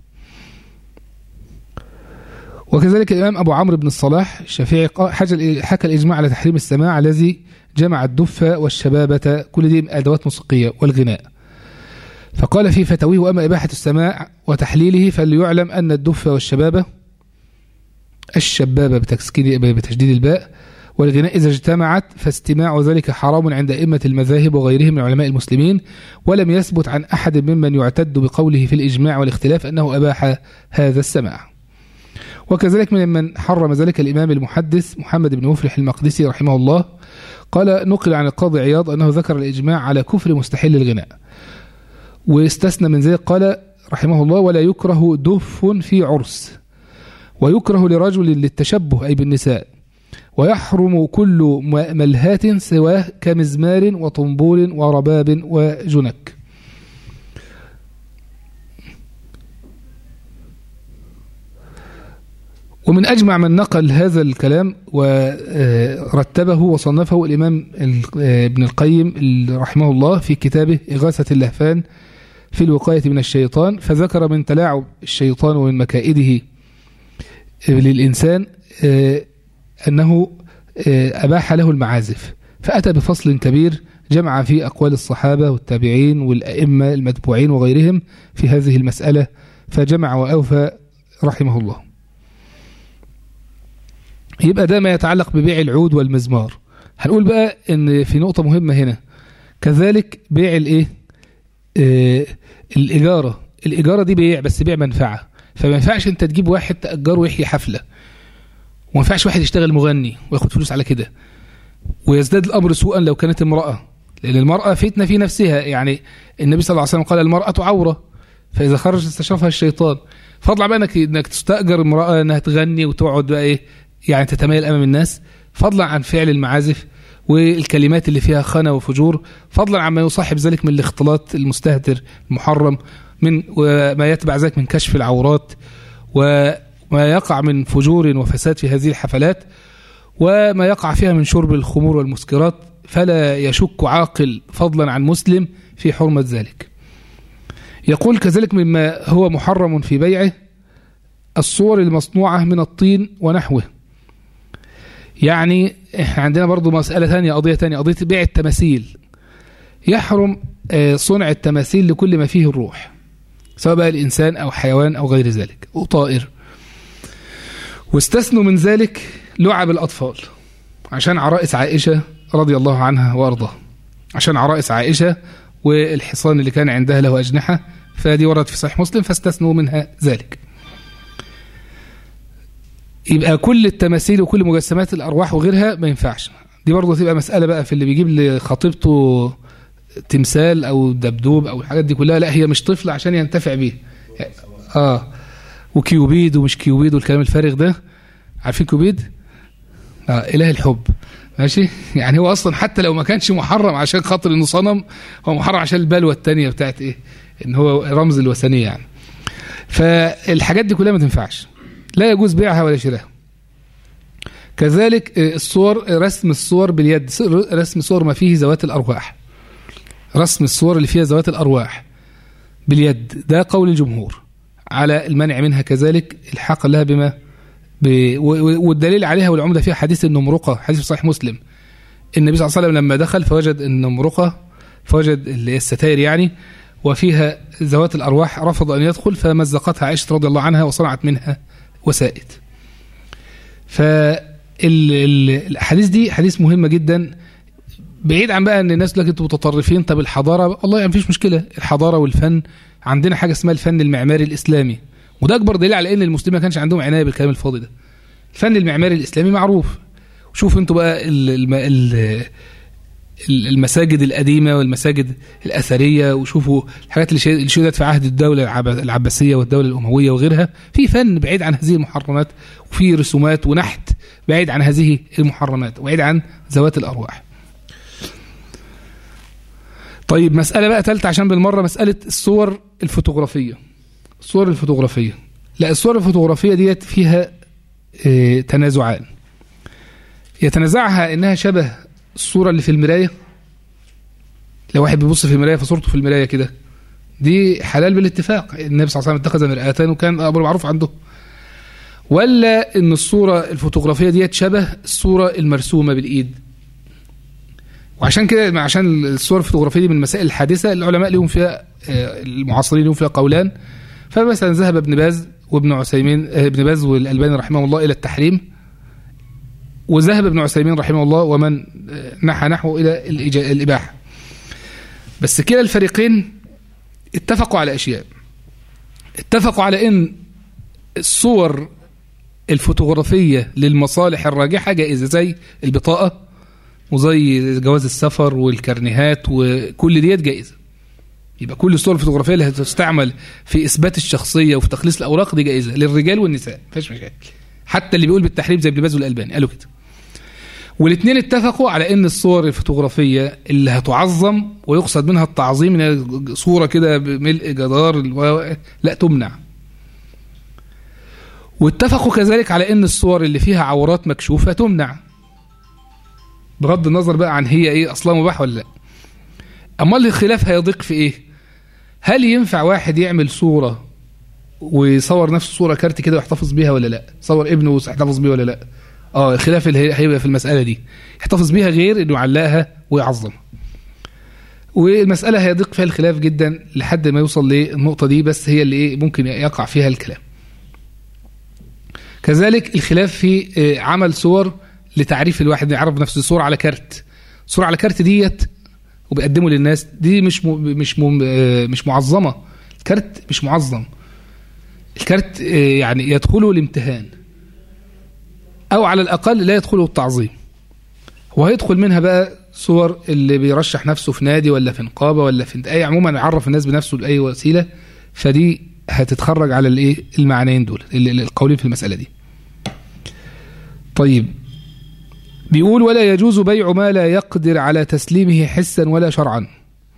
وكذلك الإمام أبو عمرو بن الصلاح الشافعي حكى الإجماع على تحريم السماع الذي جمع الدف والشبابة كل دي أدوات موسيقية والغناء فقال في فتاويه وأما إباحة السماع وتحليله فليعلم أن الدف والشبابة الشبابة بتشديد الباء والغناء إذا اجتمعت فاستماع ذلك حرام عند أئمة المذاهب وغيرهم من علماء المسلمين ولم يثبت عن أحد ممن يعتد بقوله في الإجماع والاختلاف أنه أباح هذا السماع وكذلك من من حرم ذلك الإمام المحدث محمد بن مفلح المقدسي رحمه الله قال نقل عن القاضي عياض أنه ذكر الإجماع على كفر مستحيل الغناء واستثنى من ذلك قال رحمه الله ولا يكره دف في عرس ويكره لرجل للتشبه أي بالنساء ويحرم كل ملهات سواه كمزمار وطنبول ورباب وجنك ومن أجمع من نقل هذا الكلام ورتبه وصنفه الإمام ابن القيم رحمه الله في كتابه إغاثة اللهفان في الوقاية من الشيطان فذكر من تلاعب الشيطان ومن مكائده للإنسان أنه أباح له المعازف فأتى بفصل كبير جمع فيه أقوال الصحابة والتابعين والأئمة المتبوعين وغيرهم في هذه المسألة فجمع وأوفى رحمه الله يبقى ده ما يتعلق ببيع العود والمزمار هنقول بقى ان في نقطة مهمة هنا كذلك بيع الايه آه الإجارة الإجارة دي بيع بس بيع منفعة فما ينفعش انت تجيب واحد تأجره ويحيي حفلة وما ينفعش واحد يشتغل مغني وياخد فلوس على كده ويزداد الأمر سوءا لو كانت امرأة لأن المرأة فتنة في نفسها يعني النبي صلى الله عليه وسلم قال المرأة عورة فإذا خرجت استشرفها الشيطان فاطلع بقى انك انك تستأجر امرأة انها تغني وتقعد بقى ايه يعني تتميل امام الناس فضلا عن فعل المعازف والكلمات اللي فيها خنا وفجور فضلا عما يصاحب ذلك من الاختلاط المستهتر المحرم من وما يتبع ذلك من كشف العورات وما يقع من فجور وفساد في هذه الحفلات وما يقع فيها من شرب الخمور والمسكرات فلا يشك عاقل فضلا عن مسلم في حرمة ذلك يقول كذلك مما هو محرم في بيعه الصور المصنوعة من الطين ونحوه يعني احنا عندنا برضو مسألة ثانية قضية ثانية قضية بيع التماثيل يحرم صنع التماثيل لكل ما فيه الروح سواء بقى الإنسان أو حيوان أو غير ذلك وطائر واستثنوا من ذلك لعب الأطفال عشان عرائس عائشة رضي الله عنها وأرضاها عشان عرائس عائشة والحصان اللي كان عندها له أجنحة فدي وردت في صحيح مسلم فاستثنوا منها ذلك يبقى كل التماثيل وكل مجسمات الأرواح وغيرها ما ينفعش دي برضه تبقى مسألة بقى في اللي بيجيب لخطيبته تمثال أو دبدوب أو الحاجات دي كلها لا هي مش طفل عشان ينتفع بيه آه وكيوبيد ومش كيوبيد والكلام الفارغ ده عارفين كيوبيد؟ آه إله الحب ماشي يعني هو أصلا حتى لو ما كانش محرم عشان خاطر إنه صنم هو محرم عشان البلوى التانية بتاعت إيه؟ إن هو رمز الوثنية يعني فالحاجات دي كلها ما تنفعش لا يجوز بيعها ولا شراها كذلك الصور رسم الصور باليد رسم صور ما فيه ذوات الأرواح رسم الصور اللي فيها ذوات الأرواح باليد ده قول الجمهور على المنع منها كذلك الحاق لها بما ب... والدليل عليها والعمدة فيها حديث النمرقة حديث صحيح مسلم النبي صلى الله عليه وسلم لما دخل فوجد النمرقة فوجد الستائر يعني وفيها ذوات الأرواح رفض أن يدخل فمزقتها عائشة رضي الله عنها وصنعت منها وسائد فالحديث دي حديث مهمة جدا بعيد عن بقى ان الناس لك انتوا متطرفين طب الحضارة والله يعني مفيش مشكلة الحضارة والفن عندنا حاجة اسمها الفن المعماري الإسلامي وده أكبر دليل على ان المسلمين ما كانش عندهم عناية بالكلام الفاضي ده الفن المعماري الإسلامي معروف شوف انتوا بقى ال ال المساجد القديمة والمساجد الأثرية وشوفوا الحاجات اللي شهدت في عهد الدولة العباسية والدولة الأموية وغيرها في فن بعيد عن هذه المحرمات وفي رسومات ونحت بعيد عن هذه المحرمات وبعيد عن ذوات الأرواح طيب مسألة بقى ثالثة عشان بالمرة مسألة الصور الفوتوغرافية الصور الفوتوغرافية لا الصور الفوتوغرافية ديت فيها اه تنازعان يتنازعها انها شبه الصورة اللي في المراية لو واحد بيبص في المراية فصورته في المراية كده دي حلال بالاتفاق النبي صلى الله عليه وسلم اتخذ مرآة وكان أمر معروف عنده ولا ان الصورة الفوتوغرافية ديت شبه الصورة المرسومة بالإيد وعشان كده عشان الصور الفوتوغرافية دي من المسائل الحادثة العلماء لهم فيها المعاصرين لهم فيها قولان فمثلا ذهب ابن باز وابن عثيمين ابن باز والألباني رحمه الله إلى التحريم وذهب ابن عثيمين رحمه الله ومن نحى نحوه إلى الإباحة بس كلا الفريقين اتفقوا على أشياء اتفقوا على أن الصور الفوتوغرافية للمصالح الراجحة جائزة زي البطاقة وزي جواز السفر والكرنيهات وكل ديت جائزة يبقى كل الصور الفوتوغرافية اللي هتستعمل في إثبات الشخصية وفي تخليص الأوراق دي جائزة للرجال والنساء مفيش مشاكل حتى اللي بيقول بالتحريم زي ابن باز والألباني قالوا كده والاثنين اتفقوا على ان الصور الفوتوغرافيه اللي هتعظم ويقصد منها التعظيم ان صوره كده بملء جدار لا تمنع واتفقوا كذلك على ان الصور اللي فيها عورات مكشوفه تمنع بغض النظر بقى عن هي ايه اصلا مباح ولا لا اما الخلاف هيضيق في ايه هل ينفع واحد يعمل صوره ويصور نفس الصوره كارت كده ويحتفظ بيها ولا لا صور ابنه ويحتفظ بيه ولا لا اه الخلاف اللي هي- هيبقى في المساله دي يحتفظ بيها غير انه يعلقها ويعظمها والمساله هيضيق فيها الخلاف جدا لحد ما يوصل للنقطه دي بس هي اللي ايه ممكن يقع فيها الكلام كذلك الخلاف في آه، عمل صور لتعريف الواحد يعرف نفسه صورة على كارت صورة على كارت ديت وبيقدموا للناس دي مش م... مش م... آه، مش معظمة الكارت مش معظم الكارت آه، يعني يدخله الامتهان او على الاقل لا يدخله التعظيم وهيدخل منها بقى صور اللي بيرشح نفسه في نادي ولا في نقابه ولا في اي عموما يعرف الناس بنفسه باي وسيله فدي هتتخرج على الايه المعنيين دول ال- ال- القولين في المساله دي طيب بيقول ولا يجوز بيع ما لا يقدر على تسليمه حسا ولا شرعا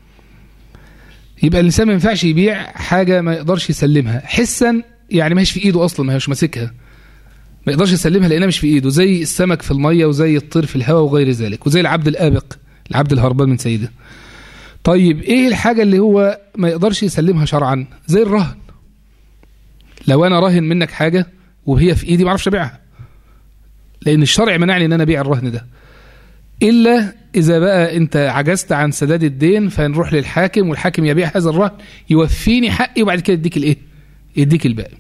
يبقى الانسان ما ينفعش يبيع حاجه ما يقدرش يسلمها حسا يعني ما هيش في ايده اصلا ما هيش ماسكها ما يقدرش يسلمها لانها مش في ايده زي السمك في الميه وزي الطير في الهواء وغير ذلك وزي العبد الابق العبد الهربان من سيده طيب ايه الحاجه اللي هو ما يقدرش يسلمها شرعا زي الرهن لو انا راهن منك حاجه وهي في ايدي ما اعرفش ابيعها لان الشرع منعني ان انا ابيع الرهن ده الا اذا بقى انت عجزت عن سداد الدين فنروح للحاكم والحاكم يبيع هذا الرهن يوفيني حقي وبعد كده يديك الايه يديك الباقي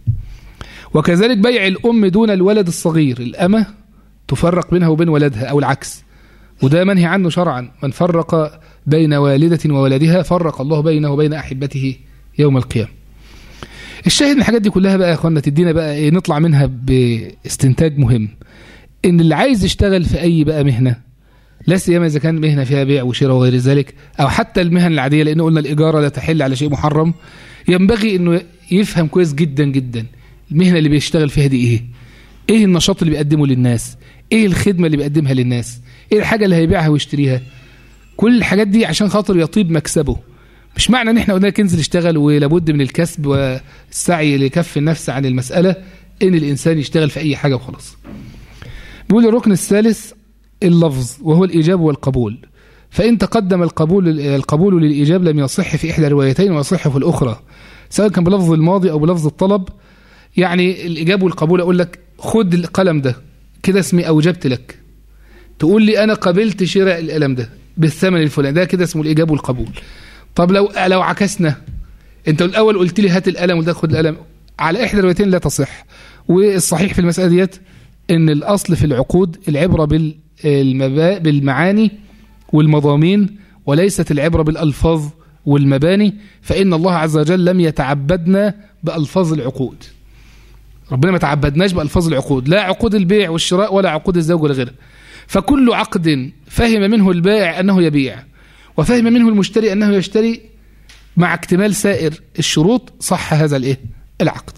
وكذلك بيع الام دون الولد الصغير الامه تفرق بينها وبين ولدها او العكس وده منهي عنه شرعا من فرق بين والدة وولدها فرق الله بينه وبين أحبته يوم القيامة الشاهد من الحاجات دي كلها بقى يا اخوانا تدينا بقى ايه نطلع منها باستنتاج مهم ان اللي عايز يشتغل في اي بقى مهنه لا سيما اذا كان مهنه فيها بيع وشراء وغير ذلك او حتى المهن العاديه لان قلنا الاجاره لا تحل على شيء محرم ينبغي انه يفهم كويس جدا جدا المهنه اللي بيشتغل فيها دي ايه ايه النشاط اللي بيقدمه للناس ايه الخدمه اللي بيقدمها للناس ايه الحاجه اللي هيبيعها ويشتريها كل الحاجات دي عشان خاطر يطيب مكسبه مش معنى ان احنا قلنا لك انزل اشتغل ولابد من الكسب والسعي لكف النفس عن المساله ان الانسان يشتغل في اي حاجه وخلاص بيقول الركن الثالث اللفظ وهو الايجاب والقبول فان تقدم القبول القبول للايجاب لم يصح في احدى الروايتين ويصح في الاخرى سواء كان بلفظ الماضي او بلفظ الطلب يعني الايجاب والقبول اقول لك خد القلم ده كده اسمي اوجبت لك تقول لي انا قبلت شراء القلم ده بالثمن الفلاني ده كده اسمه الايجاب والقبول طب لو لو عكسنا انت الاول قلت لي هات القلم وده خد القلم على احدى الروايتين لا تصح والصحيح في المساله ديت ان الاصل في العقود العبره بالمبا... بالمعاني والمضامين وليست العبره بالالفاظ والمباني فان الله عز وجل لم يتعبدنا بالفاظ العقود ربنا ما تعبدناش بالفاظ العقود لا عقود البيع والشراء ولا عقود الزوج ولا غيرها فكل عقد فهم منه البائع انه يبيع وفهم منه المشتري انه يشتري مع اكتمال سائر الشروط صح هذا الايه العقد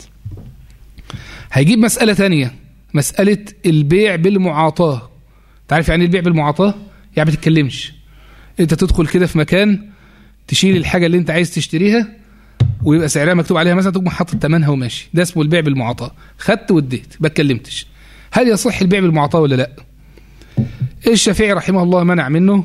هيجيب مسألة تانية مسألة البيع بالمعاطاة تعرف يعني البيع بالمعاطاة يعني ما تتكلمش انت تدخل كده في مكان تشيل الحاجة اللي انت عايز تشتريها ويبقى سعرها مكتوب عليها مثلا تقوم حاطط ثمنها وماشي ده اسمه البيع بالمعاطاة خدت واديت ما اتكلمتش هل يصح البيع بالمعاطاة ولا لا الشافعي رحمه الله منع منه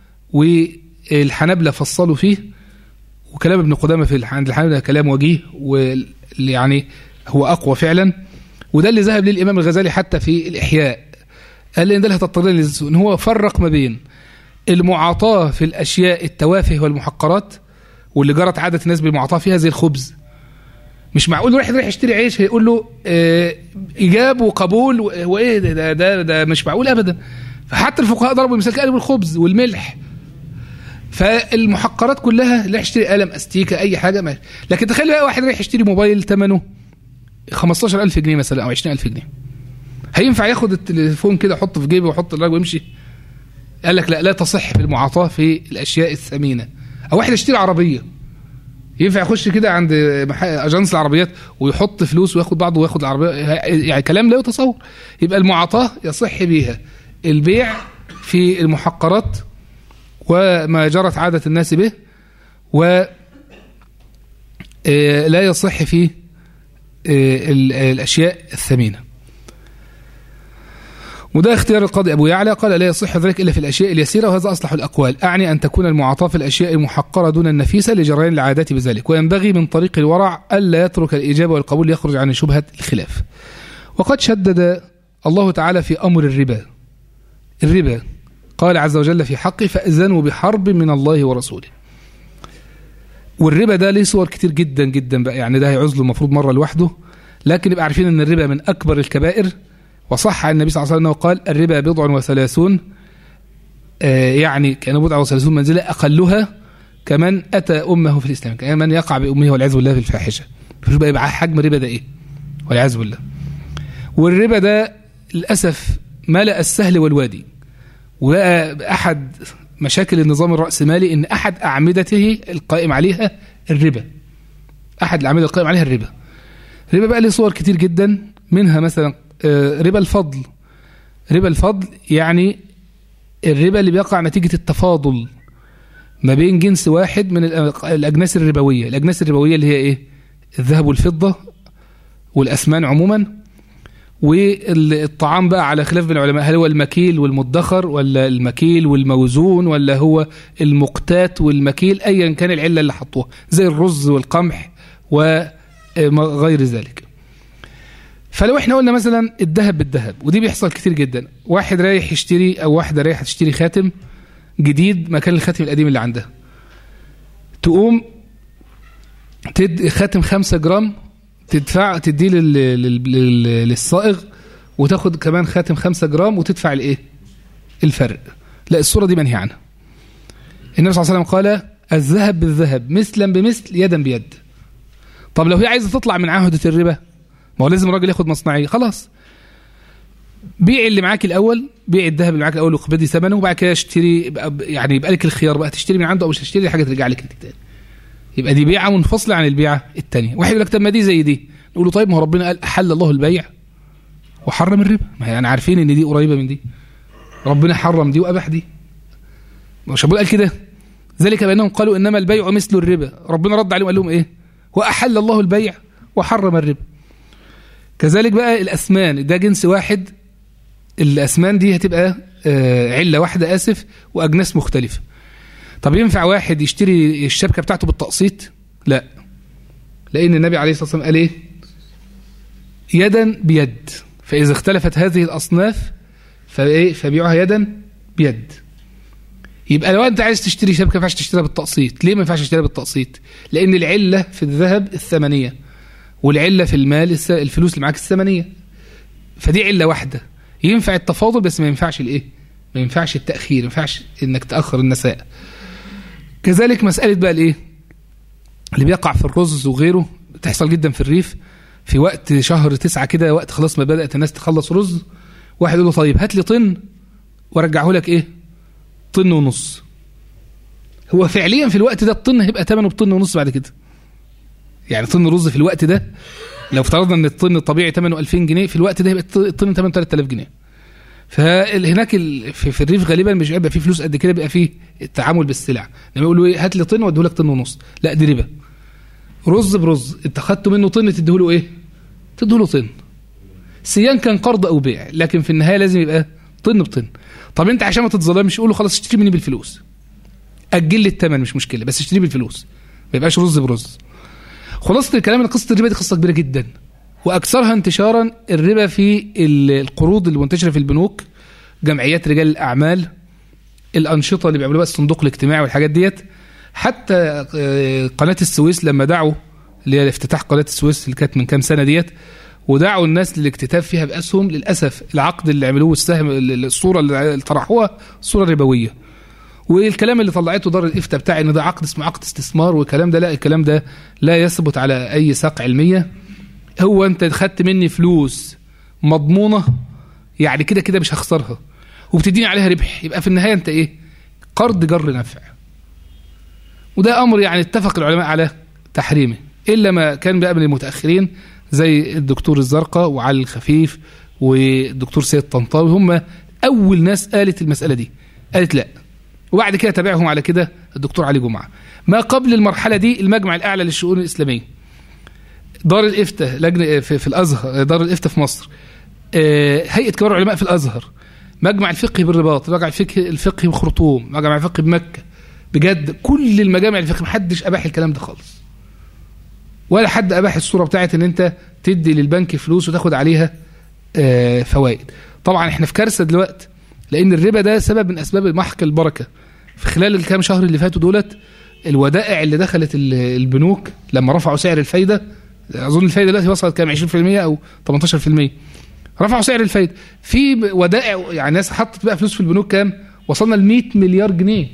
والحنابلة فصلوا فيه وكلام ابن قدامة في عند الحنابلة كلام وجيه ويعني هو أقوى فعلا وده اللي ذهب ليه الإمام الغزالي حتى في الإحياء قال إن ده اللي هتضطرين إن هو فرق ما بين المعاطاة في الأشياء التوافه والمحقرات واللي جرت عادة الناس بالمعاطاة فيها زي الخبز مش معقول واحد رايح يشتري عيش هيقول له اه إيجاب وقبول وإيه ده, ده, ده, ده مش معقول أبدا فحتى الفقهاء ضربوا المثال قالوا الخبز والملح فالمحقرات كلها اللي يشتري قلم استيكه اي حاجه ماشي لكن تخيل بقى واحد رايح يشتري موبايل ثمنه 15000 جنيه مثلا او 20000 جنيه هينفع ياخد التليفون كده يحطه في جيبه ويحط الراجل ويمشي قال لك لا لا تصح في المعاطاه في الاشياء الثمينه او واحد يشتري عربيه ينفع يخش كده عند اجانس العربيات ويحط فلوس وياخد بعضه وياخد العربيه يعني كلام لا يتصور يبقى المعاطاه يصح بيها البيع في المحقرات وما جرت عادة الناس به و لا يصح في الأشياء الثمينة وده اختيار القاضي أبو يعلى قال لا يصح ذلك إلا في الأشياء اليسيرة وهذا أصلح الأقوال أعني أن تكون المعاطاة في الأشياء المحقرة دون النفيسة لجريان العادات بذلك وينبغي من طريق الورع ألا يترك الإجابة والقبول يخرج عن شبهة الخلاف وقد شدد الله تعالى في أمر الربا الربا قال عز وجل في حقه فأذنوا بحرب من الله ورسوله والربا ده ليه صور كتير جدا جدا بقى يعني ده هيعوز له المفروض مرة لوحده لكن يبقى عارفين ان الربا من أكبر الكبائر وصح عن النبي صلى الله عليه وسلم قال الربا بضع وثلاثون آه يعني كان بضع وثلاثون منزلة أقلها كمن أتى أمه في الإسلام كمن يقع بأمه والعياذ بالله في الفاحشة فشوف بقى يبقى حجم الربا ده إيه والعياذ بالله والربا ده للأسف ملأ السهل والوادي وبقى أحد مشاكل النظام الرأسمالي إن أحد أعمدته القائم عليها الربا أحد الأعمدة القائم عليها الربا الربا بقى له صور كتير جدا منها مثلا ربا الفضل ربا الفضل يعني الربا اللي بيقع نتيجة التفاضل ما بين جنس واحد من الأجناس الربوية الأجناس الربوية اللي هي إيه الذهب والفضة والأسمان عموما والطعام بقى على خلاف بين العلماء هل هو المكيل والمدخر ولا المكيل والموزون ولا هو المقتات والمكيل أيا كان العلة اللي حطوها زي الرز والقمح وغير ذلك فلو احنا قلنا مثلا الذهب بالذهب ودي بيحصل كتير جدا واحد رايح يشتري او واحده رايحه تشتري خاتم جديد مكان الخاتم القديم اللي عندها تقوم تد خاتم خمسة جرام تدفع تديه للصائغ وتاخد كمان خاتم خمسة جرام وتدفع الايه الفرق لا الصورة دي منهي عنها النبي صلى الله عليه وسلم قال الذهب بالذهب مثلا بمثل يدا بيد طب لو هي عايزة تطلع من عهدة الربا ما هو لازم الراجل ياخد مصنعية خلاص بيع اللي معاك الاول بيع الذهب اللي معاك الاول واقبضي ثمنه وبعد كده اشتري يعني يبقى لك الخيار بقى تشتري من عنده او مش تشتري حاجه ترجع لك انت تاني يبقى دي بيعه منفصله عن البيعه الثانيه واحد يقول لك طب ما دي زي دي نقول له طيب ما هو ربنا قال احل الله البيع وحرم الربا ما يعني عارفين ان دي قريبه من دي ربنا حرم دي واباح دي مش ابو قال كده ذلك بانهم قالوا انما البيع مثل الربا ربنا رد عليهم قال لهم ايه واحل الله البيع وحرم الربا كذلك بقى الاسمان ده جنس واحد الأسمان دي هتبقى علة واحدة آسف وأجناس مختلفة طب ينفع واحد يشتري الشبكة بتاعته بالتقسيط لا لأن النبي عليه الصلاة والسلام قال إيه يدا بيد فإذا اختلفت هذه الأصناف فإيه فبيعها يدا بيد يبقى لو أنت عايز تشتري شبكة ما ينفعش تشتريها بالتقسيط ليه ما ينفعش تشتريها بالتقسيط لأن العلة في الذهب الثمنية والعلة في المال الفلوس اللي معاك الثمنية فدي علة واحدة ينفع التفاضل بس ما ينفعش الايه ما ينفعش التاخير ما ينفعش انك تاخر النساء كذلك مساله بقى الايه اللي بيقع في الرز وغيره بتحصل جدا في الريف في وقت شهر تسعة كده وقت خلاص ما بدات الناس تخلص رز واحد يقول له طيب هات لي طن وارجعه لك ايه طن ونص هو فعليا في الوقت ده الطن هيبقى ثمنه بطن ونص بعد كده يعني طن رز في الوقت ده لو افترضنا ان الطن الطبيعي ثمنه 2000 جنيه في الوقت ده يبقى الطن ثمنه 3000 جنيه فهناك في الريف غالبا مش هيبقى فيه فلوس قد كده بيبقى فيه التعامل بالسلع لما يقولوا ايه هات لي طن واديه لك طن ونص لا دي ربا رز برز انت خدته منه طن تديه له ايه تديه له طن سيان كان قرض او بيع لكن في النهايه لازم يبقى طن بطن طب انت عشان ما تتظلمش قول له خلاص اشتري مني بالفلوس اجل لي الثمن مش مشكله بس اشتري بالفلوس ما يبقاش رز برز خلاصه الكلام ان قصه الربا دي قصه كبيره جدا واكثرها انتشارا الربا في القروض اللي منتشره في البنوك جمعيات رجال الاعمال الانشطه اللي بيعملوها الصندوق الاجتماعي والحاجات ديت حتى قناه السويس لما دعوا اللي هي افتتاح قناه السويس اللي كانت من كام سنه ديت ودعوا الناس للاكتتاب فيها باسهم للاسف العقد اللي عملوه السهم الصوره اللي طرحوها صوره ربويه والكلام اللي طلعته دار الافتاء بتاع ان ده عقد اسمه عقد استثمار والكلام ده لا الكلام ده لا يثبت على اي ساق علميه هو انت خدت مني فلوس مضمونه يعني كده كده مش هخسرها وبتديني عليها ربح يبقى في النهايه انت ايه قرض جر نفع وده امر يعني اتفق العلماء على تحريمه الا ما كان بقى من المتاخرين زي الدكتور الزرقاء وعلي الخفيف والدكتور سيد طنطاوي هم اول ناس قالت المساله دي قالت لا وبعد كده تابعهم على كده الدكتور علي جمعه ما قبل المرحله دي المجمع الاعلى للشؤون الاسلاميه دار الافتاء لجنه في, في الازهر دار الافتاء في مصر هيئه كبار العلماء في الازهر مجمع الفقه بالرباط مجمع الفقه الفقه بخرطوم مجمع الفقه بمكه بجد كل المجامع الفقه محدش اباح الكلام ده خالص ولا حد اباح الصوره بتاعت ان انت تدي للبنك فلوس وتاخد عليها آه، فوائد طبعا احنا في كارثه دلوقتي لان الربا ده سبب من اسباب محق البركه في خلال الكام شهر اللي فاتوا دولت الودائع اللي دخلت ال- البنوك لما رفعوا سعر الفايده اظن الفايده دلوقتي وصلت كام 20% او 18% رفعوا سعر الفايده في ودائع يعني ناس حطت بقى فلوس في البنوك كام وصلنا ل 100 مليار جنيه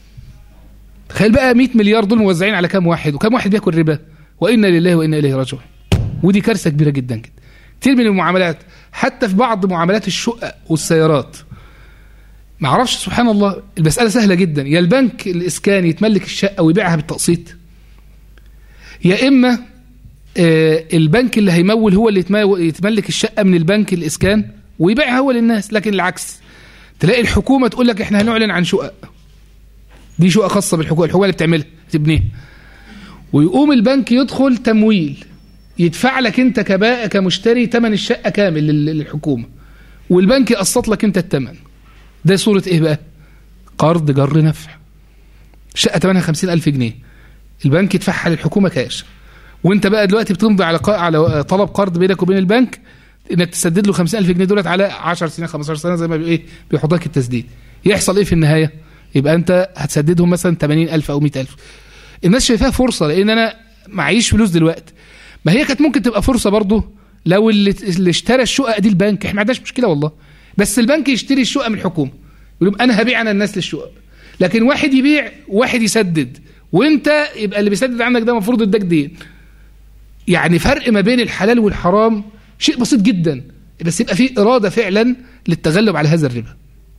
تخيل بقى 100 مليار دول موزعين على كام واحد وكام واحد بياكل ربا وانا لله وانا اليه راجعون ودي كارثه كبيره جدا جدا كتير من المعاملات حتى في بعض معاملات الشقق والسيارات ما اعرفش سبحان الله المساله سهله جدا يا البنك الاسكاني يتملك الشقه ويبيعها بالتقسيط يا اما آه، البنك اللي هيمول هو اللي يتمو- يتملك الشقه من البنك الاسكان ويبيعها هو للناس لكن العكس تلاقي الحكومه تقول لك احنا هنعلن عن شقق دي شقه خاصه بالحكومه الحكومه اللي بتعملها تبنيها ويقوم البنك يدخل تمويل يدفع لك انت كباء كمشتري ثمن الشقه كامل لل- للحكومه والبنك يقسط لك انت الثمن ده صوره ايه بقى قرض جر نفع شقه ثمنها 50000 جنيه البنك يدفعها للحكومه كاش وانت بقى دلوقتي بتمضي على قا- على طلب قرض بينك وبين البنك انك تسدد له 50000 جنيه دولت على 10 سنين 15 سنه زي ما بي- ايه بيحط لك التسديد يحصل ايه في النهايه يبقى انت هتسددهم مثلا 80000 او 100000 الناس شايفاها فرصه لان انا معيش فلوس دلوقتي ما هي كانت ممكن تبقى فرصه برضه لو اللي, اللي اشترى الشقق دي البنك احنا ما عندناش مشكله والله بس البنك يشتري الشقه من الحكومه يقول لهم انا هبيع انا الناس للشقق لكن واحد يبيع وواحد يسدد وانت يبقى اللي بيسدد عندك ده المفروض اداك دين يعني فرق ما بين الحلال والحرام شيء بسيط جدا بس يبقى فيه اراده فعلا للتغلب على هذا الربا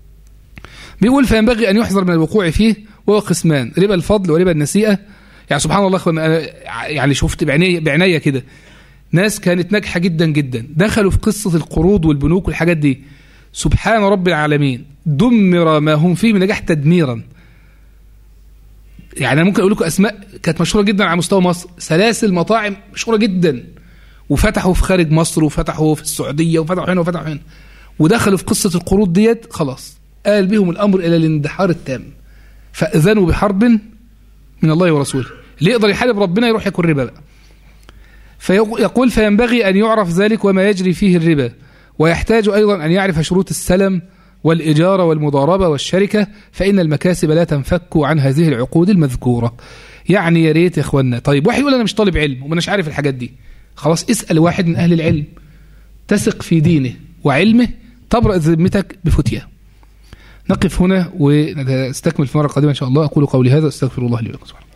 بيقول فينبغي ان يحذر من الوقوع فيه وهو قسمان ربا الفضل وربا النسيئه يعني سبحان الله اخوان انا يعني شفت بعيني بعينيا كده ناس كانت ناجحه جدا جدا دخلوا في قصه القروض والبنوك والحاجات دي سبحان رب العالمين دمر ما هم فيه من نجاح تدميرا يعني انا ممكن اقول لكم اسماء كانت مشهوره جدا على مستوى مصر سلاسل مطاعم مشهوره جدا وفتحوا في خارج مصر وفتحوا في السعوديه وفتحوا هنا وفتحوا هنا ودخلوا في قصه القروض ديت خلاص قال بهم الامر الى الاندحار التام فاذنوا بحرب من الله ورسوله اللي يقدر يحارب ربنا يروح ياكل ربا بقى فيقول فينبغي ان يعرف ذلك وما يجري فيه الربا ويحتاج ايضا ان يعرف شروط السلم والإجارة والمضاربة والشركة فإن المكاسب لا تنفك عن هذه العقود المذكورة يعني يا ريت يا إخوانا طيب واحد يقول أنا مش طالب علم ومش عارف الحاجات دي خلاص اسأل واحد من أهل العلم تثق في دينه وعلمه تبرأ ذمتك بفتية نقف هنا ونستكمل في المرة القادمة إن شاء الله أقول قولي هذا أستغفر الله لي ولكم سبحانه